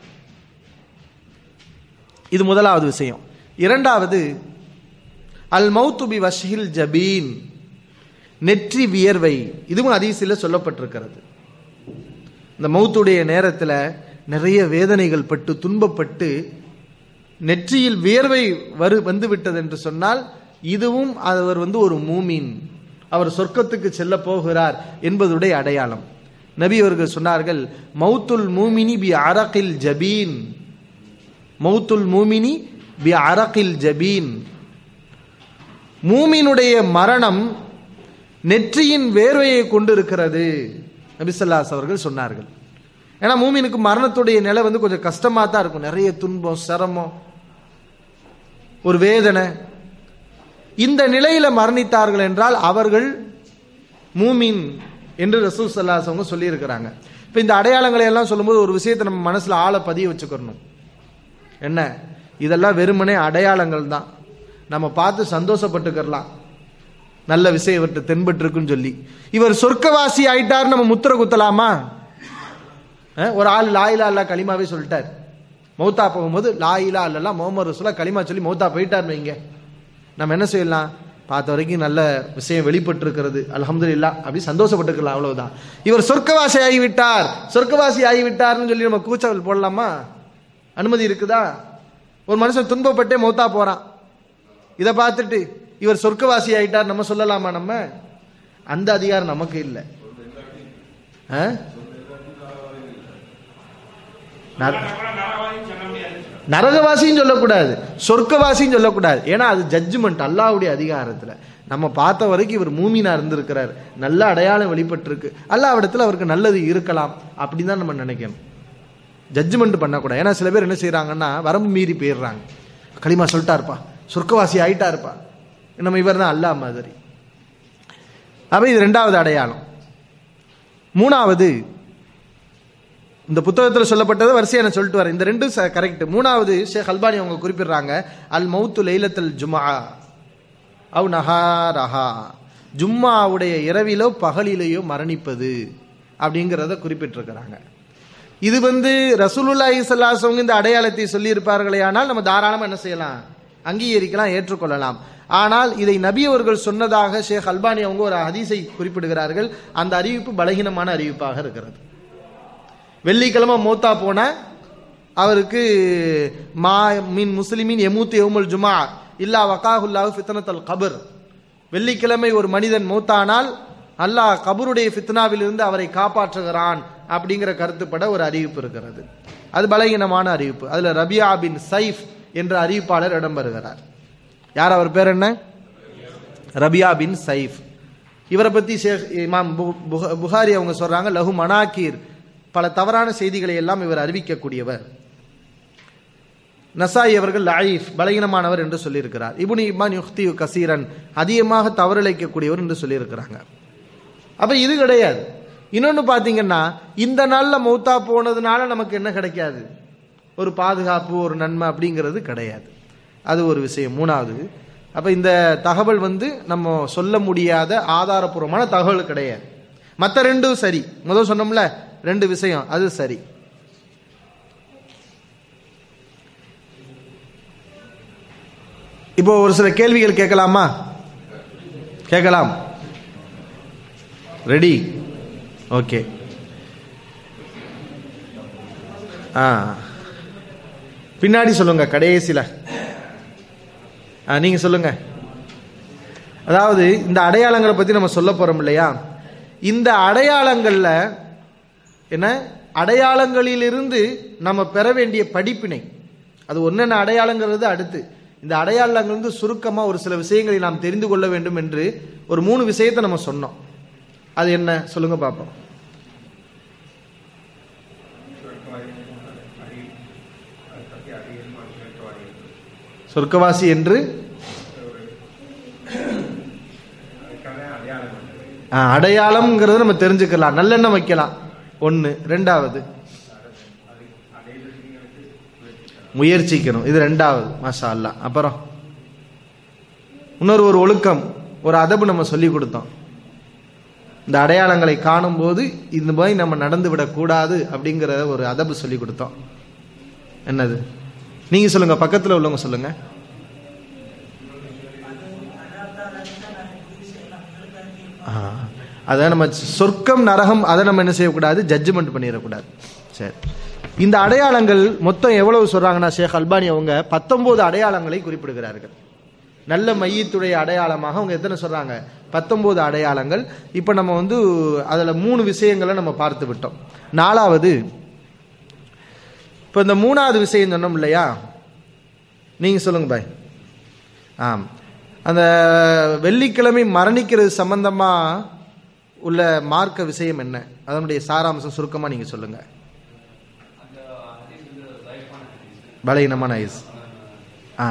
இது முதலாவது விஷயம் இரண்டாவது அல் மௌத்து பி வஷில் ஜபீன் நெற்றி வியர்வை இதுவும் அதிசயில் சொல்லப்பட்டிருக்கிறது இந்த மௌத்துடைய நேரத்தில் நிறைய வேதனைகள் பட்டு துன்பப்பட்டு நெற்றியில் வியர்வை வரு வந்து விட்டது என்று சொன்னால் இதுவும் அவர் வந்து ஒரு மூமின் அவர் சொர்க்கத்துக்கு செல்ல போகிறார் என்பதுடைய அடையாளம் நபி அவர்கள் சொன்னார்கள் மௌத்துல் மூமினி பி அரகில் ஜபீன் மௌத்துல் மூமினி பி அரகில் ஜபீன் மூமினுடைய மரணம் நெற்றியின் வேர்வையை கொண்டு இருக்கிறது நபிசல்லாஸ் அவர்கள் சொன்னார்கள் ஏன்னா மூமினுக்கு மரணத்துடைய நிலை வந்து கொஞ்சம் கஷ்டமா தான் இருக்கும் நிறைய துன்பம் சிரமம் ஒரு வேதனை இந்த நிலையில மரணித்தார்கள் என்றால் அவர்கள் மூமின் என்று ரசூல் சல்லாஸ் அவங்க சொல்லியிருக்கிறாங்க இப்போ இந்த அடையாளங்களை எல்லாம் சொல்லும்போது ஒரு விஷயத்தை நம்ம மனசுல ஆழ பதிய வச்சுக்கணும் என்ன இதெல்லாம் வெறுமனே அடையாளங்கள் தான் நம்ம பார்த்து சந்தோஷப்பட்டுக்கிறலாம் நல்ல விஷயம் இவர்கிட்ட தென்பட்டு இருக்குன்னு சொல்லி இவர் சொர்க்கவாசி ஆயிட்டார் நம்ம முத்திர குத்தலாமா அஹ், ஒரு ஆள் லாயிலா அல்லா களிமாவே சொல்லிட்டார் மௌத்தா போகும்போது லாயிலா அல்லா முகமது ரசூலா களிமா சொல்லி மௌத்தா போயிட்டார் வைங்க நம்ம என்ன செய்யலாம் பார்த்த வரைக்கும் நல்ல விஷயம் வெளிப்பட்டு இருக்கிறது அல்ஹம்துலில்லா அப்படி சந்தோஷப்பட்டுக்கலாம் அவ்வளவுதான் இவர் சொர்க்கவாசி ஆகிவிட்டார் சொர்க்கவாசி ஆகிவிட்டார்னு சொல்லி நம்ம கூச்சல் போடலாமா அனுமதி இருக்குதா ஒரு மனுஷன் துன்பப்பட்டே மௌத்தா போறான் இதை பார்த்துட்டு இவர் சொர்க்கவாசி ஆயிட்டார் நம்ம சொல்லலாமா நம்ம அந்த அதிகாரம் நமக்கு இல்லை ஆ? நர- கூட நரவாதின்னு சொல்ல முடியாது நரகவாசியும் சொல்லக்கூடாது சொர்க்கவாசியும் சொல்லக்கூடாது ஏன்னா அது ஜட்ஜ்மெண்ட் அல்லாஹ்வுடைய அதிகாரத்துல நம்ம பார்த்த வரைக்கும் இவர் மூமினா இருந்திருக்கிறார் நல்ல அடையாளம் வெளிப்பட்டிருக்கு அல்லாவிடத்துல அவருக்கு நல்லது இருக்கலாம் அப்படின்னு தான் நம்ம நினைக்கணும் ஜட்ஜ்மெண்ட் பண்ணக்கூடாது ஏன்னா சில பேர் என்ன செய்றாங்கன்னா வரம்பு மீறி போயிடுறாங்க களிமா சொல்லிட்டாருப்பா சொர்க்கவாசி ஆயிட்டாருப்பா நம்ம இவர் தான் அல்லாஹ் மாதிரி அப்ப இது ரெண்டாவது அடையாளம் மூணாவது இந்த புத்தகத்தில் சொல்லப்பட்டதை வரிசையா நான் சொல்லிட்டு வரேன் இந்த ரெண்டும் கரெக்ட் மூணாவது ஷேக் அல்பானி அவங்க குறிப்பிடுறாங்க அல் மௌத்து லைலத்தல் ஜுமா அவ் நஹாரஹா ஜும்மாவுடைய இரவிலோ பகலிலேயோ மரணிப்பது அப்படிங்கிறத குறிப்பிட்டிருக்கிறாங்க இது வந்து ரசூலுல்லாஹி ஸல்லல்லாஹு அவங்க இந்த அடையாளத்தை சொல்லி இருப்பார்களே ஆனால் நம்ம தாராளமா என்ன செய்யலாம் அங்கீகரிக்கலாம் ஏற்றுக்கொள்ளலாம் ஆனால் இதை நபி அவர்கள் சொன்னதாக ஷேக் அல்பானி அவங்க ஒரு ஹதீஸை குறிப்பிடுகிறார்கள் அந்த அறிவிப்பு பலகீனமான அறிவிப்பாக இருக்கிறது வெள்ளிக்கிழமை மூத்தா போன அவருக்கு மா மின் முஸ்லிமின் எமூத்து எவுமல் ஜுமா இல்லா வக்காஹுல்லாஹு ஃபித்னத்தல் கபர் வெள்ளிக்கிழமை ஒரு மனிதன் மூத்தானால் அல்லாஹ் கபருடைய ஃபித்னாவிலிருந்து அவரை காப்பாற்றுகிறான் அப்படிங்கிற கருத்துப்பட ஒரு அறிவிப்பு இருக்கிறது அது பலகீனமான அறிவிப்பு அதுல ரபியா பின் சைஃப் என்ற அறிவிப்பாளர் இடம்பெறுகிறார் யார் அவர் பேர் என்ன ரபியா பின் சைஃப் இவரை பத்தி ஷேக் இமாம் பு- புக- புகாரி அவங்க சொல்றாங்க லஹு மனாக்கீர் பல தவறான செய்திகளை எல்லாம் இவர் அறிவிக்கக்கூடியவர் நசாய் அவர்கள் லாயிஃப் பலகீனமானவர் என்று சொல்லியிருக்கிறார் இபுனி இமான் யுக்தி கசீரன் அதிகமாக தவறிழைக்கக்கூடியவர் என்று சொல்லியிருக்கிறாங்க அப்ப இது கிடையாது இன்னொன்னு பாத்தீங்கன்னா இந்த நாள்ல மௌத்தா போனதுனால நமக்கு என்ன கிடைக்காது ஒரு பாதுகாப்பு ஒரு நன்மை அப்படிங்கிறது கிடையாது அது ஒரு விஷயம் மூணாவது அப்ப இந்த தகவல் வந்து நம்ம சொல்ல முடியாத ஆதாரபூர்வமான தகவல் கிடையாது மற்ற ரெண்டும் சரி முதல் சொன்னோம்ல ரெண்டு விஷயம் அது சரி இப்போ ஒரு சில கேள்விகள் கேட்கலாமா கேட்கலாம் ரெடி ஓகே ஆ பின்னாடி சொல்லுங்க கடைசியில ஆ நீங்க சொல்லுங்க அதாவது இந்த அடையாளங்களை பத்தி நம்ம சொல்ல போறோம் இல்லையா இந்த அடையாளங்கள்ல என்ன அடையாளங்களிலிருந்து நம்ம பெற வேண்டிய படிப்பினை அது ஒன்னென்ன அடையாளங்கிறது அடுத்து இந்த அடையாளங்கள் வந்து சுருக்கமா ஒரு சில விஷயங்களை நாம் தெரிந்து கொள்ள வேண்டும் என்று ஒரு மூணு விஷயத்தை நம்ம சொன்னோம் அது என்ன சொல்லுங்க பார்ப்போம் சொர்க்கவாசி என்று ஆ, அடையாளம்ங்கிறத நம்ம தெரிஞ்சுக்கலாம் நல்லெண்ணம் வைக்கலாம் ஒன்று ரெண்டாவது முயற்சிக்கணும் இது ரெண்டாவது மாஷா அல்லாஹ் அப்புறம் இன்னொரு ஒரு ஒழுக்கம் ஒரு அதபு நம்ம சொல்லி கொடுத்தோம் இந்த அடையாளங்களை காணும்போது இந்த மாதிரி நம்ம நடந்து விடக்கூடாது அப்படிங்கிற ஒரு அதபு சொல்லி கொடுத்தோம் என்னது நீங்க சொல்லுங்க பக்கத்துல உள்ளவங்க சொல்லுங்க ஆ, அதை நம்ம சொர்க்கம் நரகம் அதை நம்ம என்ன செய்யக்கூடாது ஜட்ஜ்மெண்ட் பண்ணிடக்கூடாது சரி இந்த அடையாளங்கள் மொத்தம் எவ்வளவு சொல்றாங்கன்னா ஷேக் அல்பானி அவங்க பத்தொன்பது அடையாளங்களை குறிப்பிடுகிறார்கள் நல்ல மையத்துடைய அடையாளமாக அவங்க எத்தனை சொல்றாங்க பத்தொன்பது அடையாளங்கள் இப்போ நம்ம வந்து அதில் மூணு விஷயங்களை நம்ம பார்த்து விட்டோம் நாலாவது இப்போ இந்த மூணாவது விஷயம் சொன்னோம் இல்லையா நீங்க சொல்லுங்க பாய் ஆம் அந்த வெள்ளிக்கிழமை மரணிக்கிறது சம்பந்தமா உள்ள மார்க்க விஷயம் என்ன அதனுடைய சாராம்சம் சுருக்கமா நீங்க சொல்லுங்க பலகீனமான ஐஸ் ஆ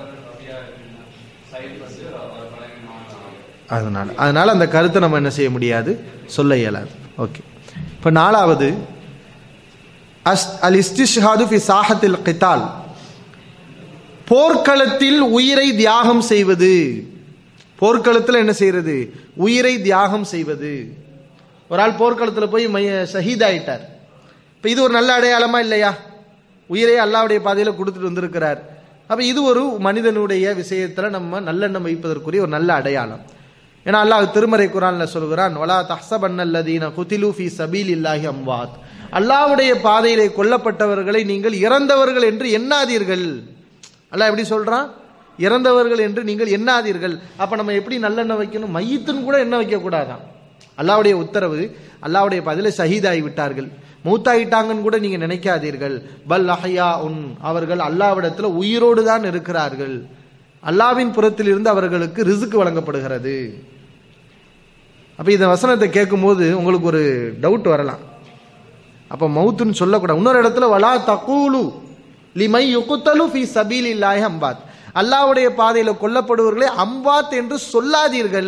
அதனால அதனால அந்த கருத்தை நம்ம என்ன செய்ய முடியாது சொல்ல இயலாது ஓகே இப்போ நாலாவது அஸ் அல் இஸ்திஷ்ஹாது ஃபி சாஹத்தில் கித்தால் போர்க்களத்தில் உயிரை தியாகம் செய்வது போர்க்களத்தில் என்ன செய்யறது உயிரை தியாகம் செய்வது ஒரு ஆள் போர்க்களத்தில் போய் மைய ஷஹீத் ஆயிட்டார் இப்போ இது ஒரு நல்ல அடையாளமா இல்லையா உயிரை அல்லாவுடைய பாதையில கொடுத்துட்டு வந்திருக்கிறார் அப்ப இது ஒரு மனிதனுடைய விஷயத்துல நம்ம நல்லெண்ணம் வைப்பதற்குரிய ஒரு நல்ல அடையாளம் ஏன்னா அல்லாஹ் திருமறை குரான்ல சொல்கிறான் வலா தஹ்சபன்னல்லதீன குதிலு ஃபீ சபீலில்லாஹி அம்வாத் அல்லாஹ்வுடைய பாதையிலே கொல்லப்பட்டவர்களை நீங்கள் இறந்தவர்கள் என்று எண்ணாதீர்கள் அல்லாஹ் எப்படி சொல்றான் இறந்தவர்கள் என்று நீங்கள் எண்ணாதீர்கள் அப்ப நம்ம எப்படி நல்லெண்ணெய் வைக்கணும் மையத்துன்னு கூட எண்ணெய் வைக்க கூடாதான் அல்லாவுடைய உத்தரவு அல்லாவுடைய பதில ஷஹீதாகி விட்டார்கள் மூத்தாயிட்டாங்கன்னு கூட நீங்க நினைக்காதீர்கள் பல் அஹயா உன் அவர்கள் அல்லாவிடத்துல உயிரோடு தான் இருக்கிறார்கள் அல்லாவின் புறத்தில் இருந்து அவர்களுக்கு ரிசுக்கு வழங்கப்படுகிறது அப்ப இந்த வசனத்தை கேட்கும்போது உங்களுக்கு ஒரு டவுட் வரலாம் அப்ப மவுத்துன்னு சொல்லக்கூடாது இன்னொரு இடத்துல வலா தகூலு லிமை யுகுத்தலு ஃபி சபீலில்லாஹி அம்பாத் அல்லாஹ்வுடைய பாதையில கொல்லப்படுவர்களே அம்பாத் என்று சொல்லாதீர்கள்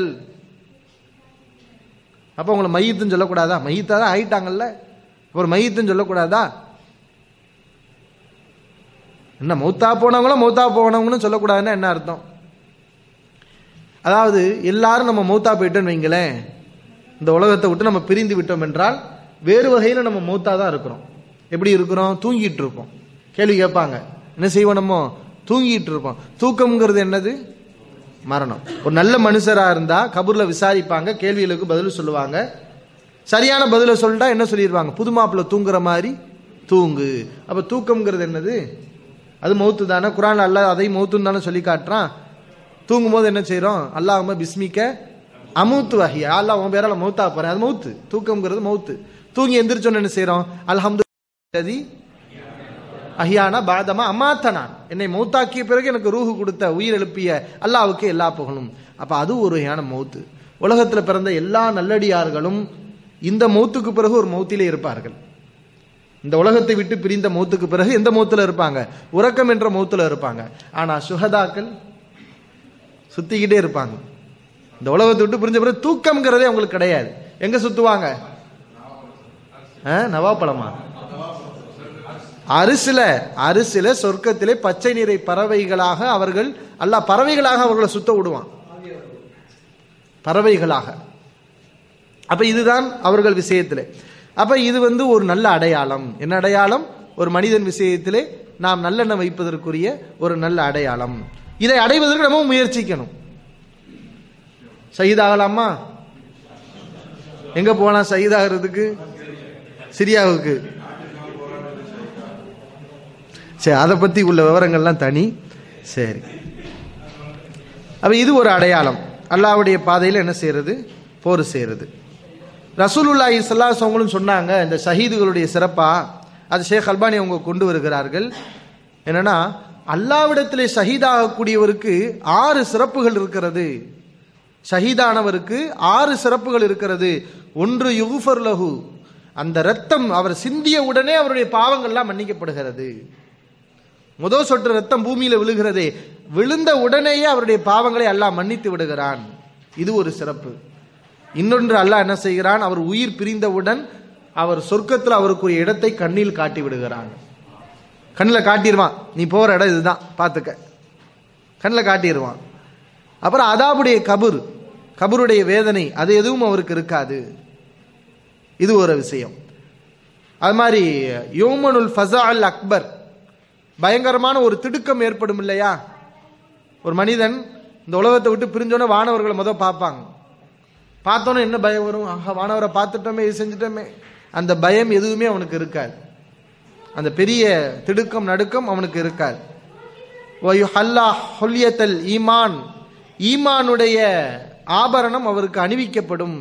அப்ப உங்களை மையத்துன்னு சொல்லக்கூடாதா மையத்தா தான் ஆயிட்டாங்கல்ல ஒரு மையத்துன்னு சொல்லக்கூடாதா என்ன மௌத்தா போனவங்களும் மௌத்தா போனவங்களும் சொல்லக்கூடாதுன்னா என்ன அர்த்தம் அதாவது எல்லாரும் நம்ம மௌத்தா போயிட்டோன்னு வைங்களேன் இந்த உலகத்தை விட்டு நம்ம பிரிந்து விட்டோம் என்றால் வேறு வகையில் நம்ம மௌத்தா தான் இருக்கிறோம் எப்படி இருக்கிறோம் தூங்கிட்டு இருப்போம் கேள்வி கேட்பாங்க என்ன செய்வோம் நம்ம தூங்கிட்டு இருப்போம் தூக்கம்ங்கிறது என்னது மரணம் ஒரு நல்ல மனுஷரா இருந்தா கபூர்ல விசாரிப்பாங்க கேள்விகளுக்கு பதில் சொல்லுவாங்க சரியான பதில சொல்லிட்டா என்ன சொல்லிடுவாங்க புது மாப்பிள்ள தூங்குற மாதிரி தூங்கு அப்ப தூக்கம்ங்கிறது என்னது அது மௌத்து தானே குரான் அல்லாஹ் அதை மௌத்துன்னு தானே சொல்லி காட்டுறான் தூங்கும் போது என்ன செய்றோம் அல்லாஹ் பிஸ்மிக்க அமூத்து வஹியா அல்ல உன் பேரால மௌத்தா போறேன் அது மௌத்து தூக்கம்ங்கிறது மௌத்து தூங்கி எந்திரிச்சோன்னு என்ன செய்றோம் அல்ஹம்து அஹியானா பாதமா அம்மாத்தனான் என்னை மௌத்தாக்கிய பிறகு எனக்கு ரூஹு கொடுத்த உயிர் எழுப்பிய அல்லாவுக்கு எல்லா புகழும் அப்ப அது ஒரு வகையான மௌத்து உலகத்துல பிறந்த எல்லா நல்லடியார்களும் இந்த மௌத்துக்கு பிறகு ஒரு மௌத்திலே இருப்பார்கள் இந்த உலகத்தை விட்டு பிரிந்த மௌத்துக்கு பிறகு எந்த மௌத்துல இருப்பாங்க உறக்கம் என்ற மௌத்துல இருப்பாங்க ஆனா சுகதாக்கள் சுத்திக்கிட்டே இருப்பாங்க இந்த உலகத்தை விட்டு பிரிஞ்ச பிறகு தூக்கம்ங்கிறதே அவங்களுக்கு கிடையாது எங்க சுத்துவாங்க ஆ, நவாப்பழமா அரிசில அரிசில சொர்க்கத்திலே பச்சை நிறை பறவைகளாக அவர்கள் அல்லாஹ் பறவைகளாக அவர்களை சுத்த விடுவான் பறவைகளாக அப்ப இதுதான் அவர்கள் விஷயத்திலே அப்ப இது வந்து ஒரு நல்ல அடையாளம் என்ன அடையாளம் ஒரு மனிதன் விஷயத்திலே நாம் நல்லெண்ணம் வைப்பதற்குரிய ஒரு நல்ல அடையாளம் இதை அடைவதற்கு நம்ம முயற்சிக்கணும் சகிதாகலாமா எங்க போலாம் சகிதாகிறதுக்கு சிரியாவுக்கு சரி அதை பத்தி உள்ள விவரங்கள்லாம் தனி சரி அப்ப இது ஒரு அடையாளம் அல்லாஹ்வுடைய பாதையில் என்ன செய்யறது போர் செய்யறது ரசூலுல்லாஹி ஸல்லல்லாஹு அலைஹி அவங்களும் சொன்னாங்க இந்த ஷஹீதுகளுடைய சிறப்பா அது ஷேக் அல்பானி அவங்க கொண்டு வருகிறார்கள் என்னன்னா அல்லாவிடத்திலே ஷஹீதாகக்கூடியவருக்கு ஆறு சிறப்புகள் இருக்கிறது ஷஹீதானவருக்கு ஆறு சிறப்புகள் இருக்கிறது ஒன்று யுகுஃபர் லஹு அந்த ரத்தம் அவர் சிந்திய உடனே அவருடைய பாவங்கள்லாம் மன்னிக்கப்படுகிறது முதல் சொட்டு ரத்தம் பூமியில விழுகிறதே விழுந்த உடனேயே அவருடைய பாவங்களை அல்லாஹ் மன்னித்து விடுகிறான் இது ஒரு சிறப்பு இன்னொன்று அல்லாஹ் என்ன செய்கிறான் அவர் உயிர் பிரிந்தவுடன் அவர் சொர்க்கத்தில் அவருக்குரிய இடத்தை கண்ணில் காட்டி விடுகிறான் கண்ணில் காட்டிடுவான் நீ போற இடம் இதுதான் பார்த்துக்க கண்ணில் காட்டிடுவான் அப்புறம் அதாபுடைய கபூர் கபருடைய வேதனை அது எதுவும் அவருக்கு இருக்காது இது ஒரு விஷயம் அது மாதிரி யோமனுல் ஃபசா அல் அக்பர் பயங்கரமான ஒரு திடுக்கம் ஏற்படும் இல்லையா ஒரு மனிதன் இந்த உலகத்தை விட்டு பிரிஞ்சோன்னே வானவர்களை முத பார்ப்பாங்க பார்த்தோன்னே என்ன பயம் வரும் ஆஹா வானவரை பார்த்துட்டோமே இது செஞ்சுட்டோமே அந்த பயம் எதுவுமே அவனுக்கு இருக்காது அந்த பெரிய திடுக்கம் நடுக்கம் அவனுக்கு இருக்காது ஹல்லா ஹொல்யத்தல் ஈமான் ஈமானுடைய ஆபரணம் அவருக்கு அணிவிக்கப்படும்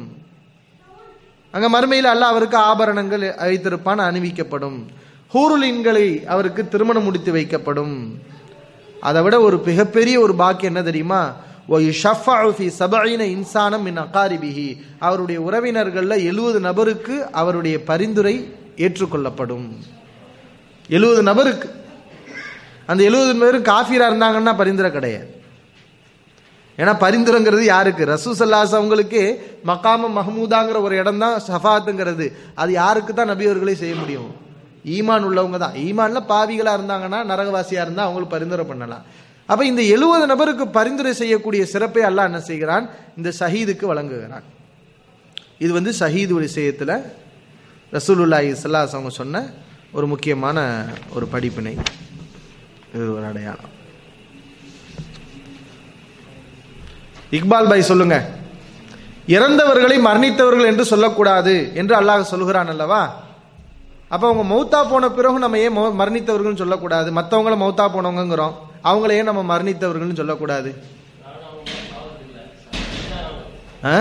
அங்க மறுமையில் அல்லாஹ் அவருக்கு ஆபரணங்கள் வைத்திருப்பான் அணிவிக்கப்படும் ஹூருலின்களை அவருக்கு திருமணம் முடித்து வைக்கப்படும் அதை விட ஒரு மிகப்பெரிய ஒரு பாக்கியம் என்ன தெரியுமா சபையின இன்சானம் மின் அகாரிபிஹி அவருடைய உறவினர்கள்ல எழுபது நபருக்கு அவருடைய பரிந்துரை ஏற்றுக்கொள்ளப்படும் எழுபது நபருக்கு அந்த எழுபது பேரும் காஃபிரா இருந்தாங்கன்னா பரிந்துரை கிடையாது ஏன்னா பரிந்துரைங்கிறது யாருக்கு ரசூசல்லாஸ் அவங்களுக்கு மக்காம மஹமூதாங்கிற ஒரு இடம் தான் ஷஃபாத்துங்கிறது அது யாருக்கு தான் நபி அவர்களே செய்ய முடியும் ஈமான் உள்ளவங்க தான் ஈமான்ல பாவிகளா இருந்தாங்கன்னா நரகவாசியா இருந்தா அவங்களுக்கு பரிந்துரை பண்ணலாம் அப்ப இந்த எழுபது நபருக்கு பரிந்துரை செய்யக்கூடிய சிறப்பை அல்லாஹ் என்ன செய்கிறான் இந்த ஷஹீதுக்கு வழங்குகிறான் இது வந்து ஷஹீது விஷயத்துல ரசூலுல்லாஹி ஸல்லல்லாஹு அவங்க சொன்ன ஒரு முக்கியமான ஒரு படிப்பினை இது ஒரு அடையாளம் இக்பால் பாய் சொல்லுங்க இறந்தவர்களை மரணித்தவர்கள் என்று சொல்லக்கூடாது என்று அல்லாஹ் சொல்கிறான் அல்லவா அப்ப அவங்க மௌத்தா போன பிறகு நம்ம ஏன் மௌ- மரணித்தவர்கள்னு சொல்லக்கூடாது மற்றவங்கள மௌத்தா போனவங்கிறோம் அவங்கள ஏன் நம்ம மரணித்தவர்கள்னு சொல்லக்கூடாது ஆ?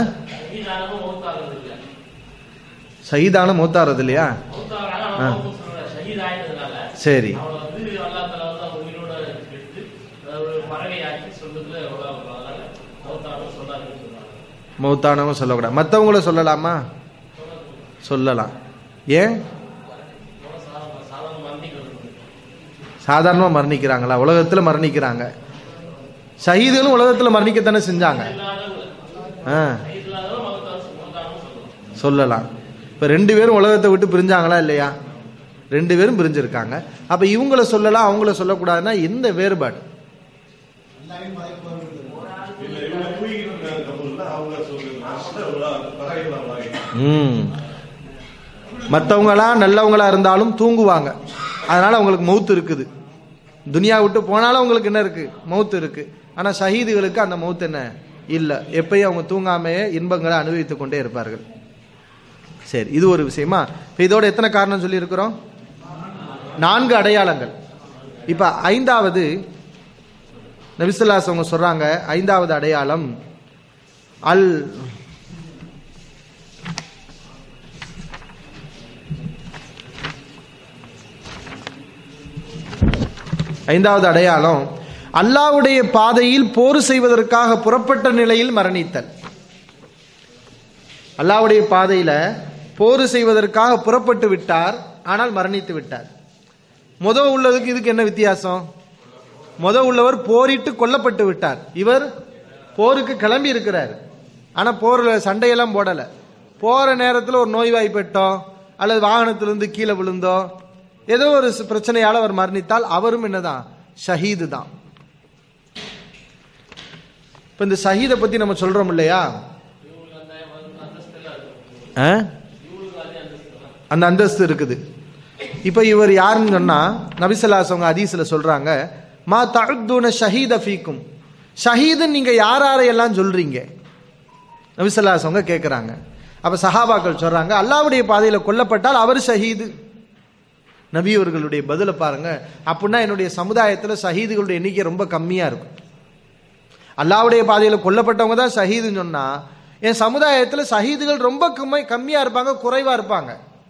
ஷஹீதான மௌத்தாறது இல்லையா ஆ. சரி மௌத்தானவங்க சொல்லக்கூடாது மற்றவங்கள சொல்லலாமா சொல்லலாம் ஏன் சாதாரணமாக மரணிக்கிறாங்களா உலகத்தில் மரணிக்கிறாங்க ஷஹீதுகளும் உலகத்தில் மரணிக்கத்தானே செஞ்சாங்க ஆ சொல்லலாம் இப்போ ரெண்டு பேரும் உலகத்தை விட்டு பிரிஞ்சாங்களா இல்லையா ரெண்டு பேரும் பிரிஞ்சிருக்காங்க அப்ப இவங்கள சொல்லலாம் அவங்கள சொல்லக்கூடாதுன்னா எந்த வேறுபாடு ம் மற்றவங்களாம் நல்லவங்களா இருந்தாலும் தூங்குவாங்க அதனால அவங்களுக்கு மௌத்து இருக்குது துனியா விட்டு போனாலும் அவங்களுக்கு என்ன இருக்கு மௌத்து இருக்கு ஆனா ஷஹீதுகளுக்கு அந்த மௌத்து என்ன இல்லை எப்பயும் அவங்க தூங்காமையே இன்பங்களை அனுபவித்துக் கொண்டே இருப்பார்கள் சரி இது ஒரு விஷயமா இப்ப இதோட எத்தனை காரணம் சொல்லி இருக்கிறோம் நான்கு அடையாளங்கள் இப்ப ஐந்தாவது நபிசுல்லாஸ் அவங்க சொல்றாங்க ஐந்தாவது அடையாளம் அல் ஐந்தாவது அடையாளம் அல்லாஹ்வுடைய பாதையில் போர் செய்வதற்காக புறப்பட்ட நிலையில் மரணித்தல் அல்லாஹ்வுடைய பாதையில போர் செய்வதற்காக புறப்பட்டு விட்டார் ஆனால் மரணித்து விட்டார் முத உள்ளதுக்கு இதுக்கு என்ன வித்தியாசம் முத உள்ளவர் போரிட்டு கொல்லப்பட்டு விட்டார் இவர் போருக்கு கிளம்பி இருக்கிறார் ஆனா போர்ல சண்டையெல்லாம் போடல போற நேரத்தில் ஒரு நோய்வாய்ப்பட்டோ அல்லது வாகனத்திலிருந்து கீழே விழுந்தோ ஏதோ ஒரு ச- பிரச்சனையால அவர் மரணித்தால் அவரும் என்னதான் ஷஹீது தான் இப்ப இந்த ஷஹீதை பத்தி நம்ம சொல்றோம் இல்லையா ஆ? அந்த அந்தஸ்து இருக்குது இப்ப இவர் யாருன்னு சொன்னா நபிசல்லாஸ் அவங்க ஹதீஸ்ல சொல்றாங்க மா தஅத்துன ஷஹீத ஃபீக்கும் ஷஹீதுன்னு நீங்க யார் யாரையெல்லாம் சொல்றீங்க நபிசல்லாஸ் அவங்க கேட்குறாங்க அப்ப சஹாபாக்கள் சொல்றாங்க அல்லாஹ்வுடைய பாதையில கொல்லப்பட்டால் அவர் ஷஹீது நபி அவர்களுடைய பதிலை பாருங்க அப்படின்னா என்னுடைய சமுதாயத்தில் ஷஹீதுகளுடைய எண்ணிக்கை ரொம்ப கம்மியா இருக்கும் அல்லாஹ்வுடைய பாதையில கொல்லப்பட்டவங்க தான் ஷஹீதுன்னு சொன்னா என் சமுதாயத்தில் ஷஹீதுகள் ரொம்ப கம்மி கம்மியா இருப்பாங்க குறைவா இருப்பாங்க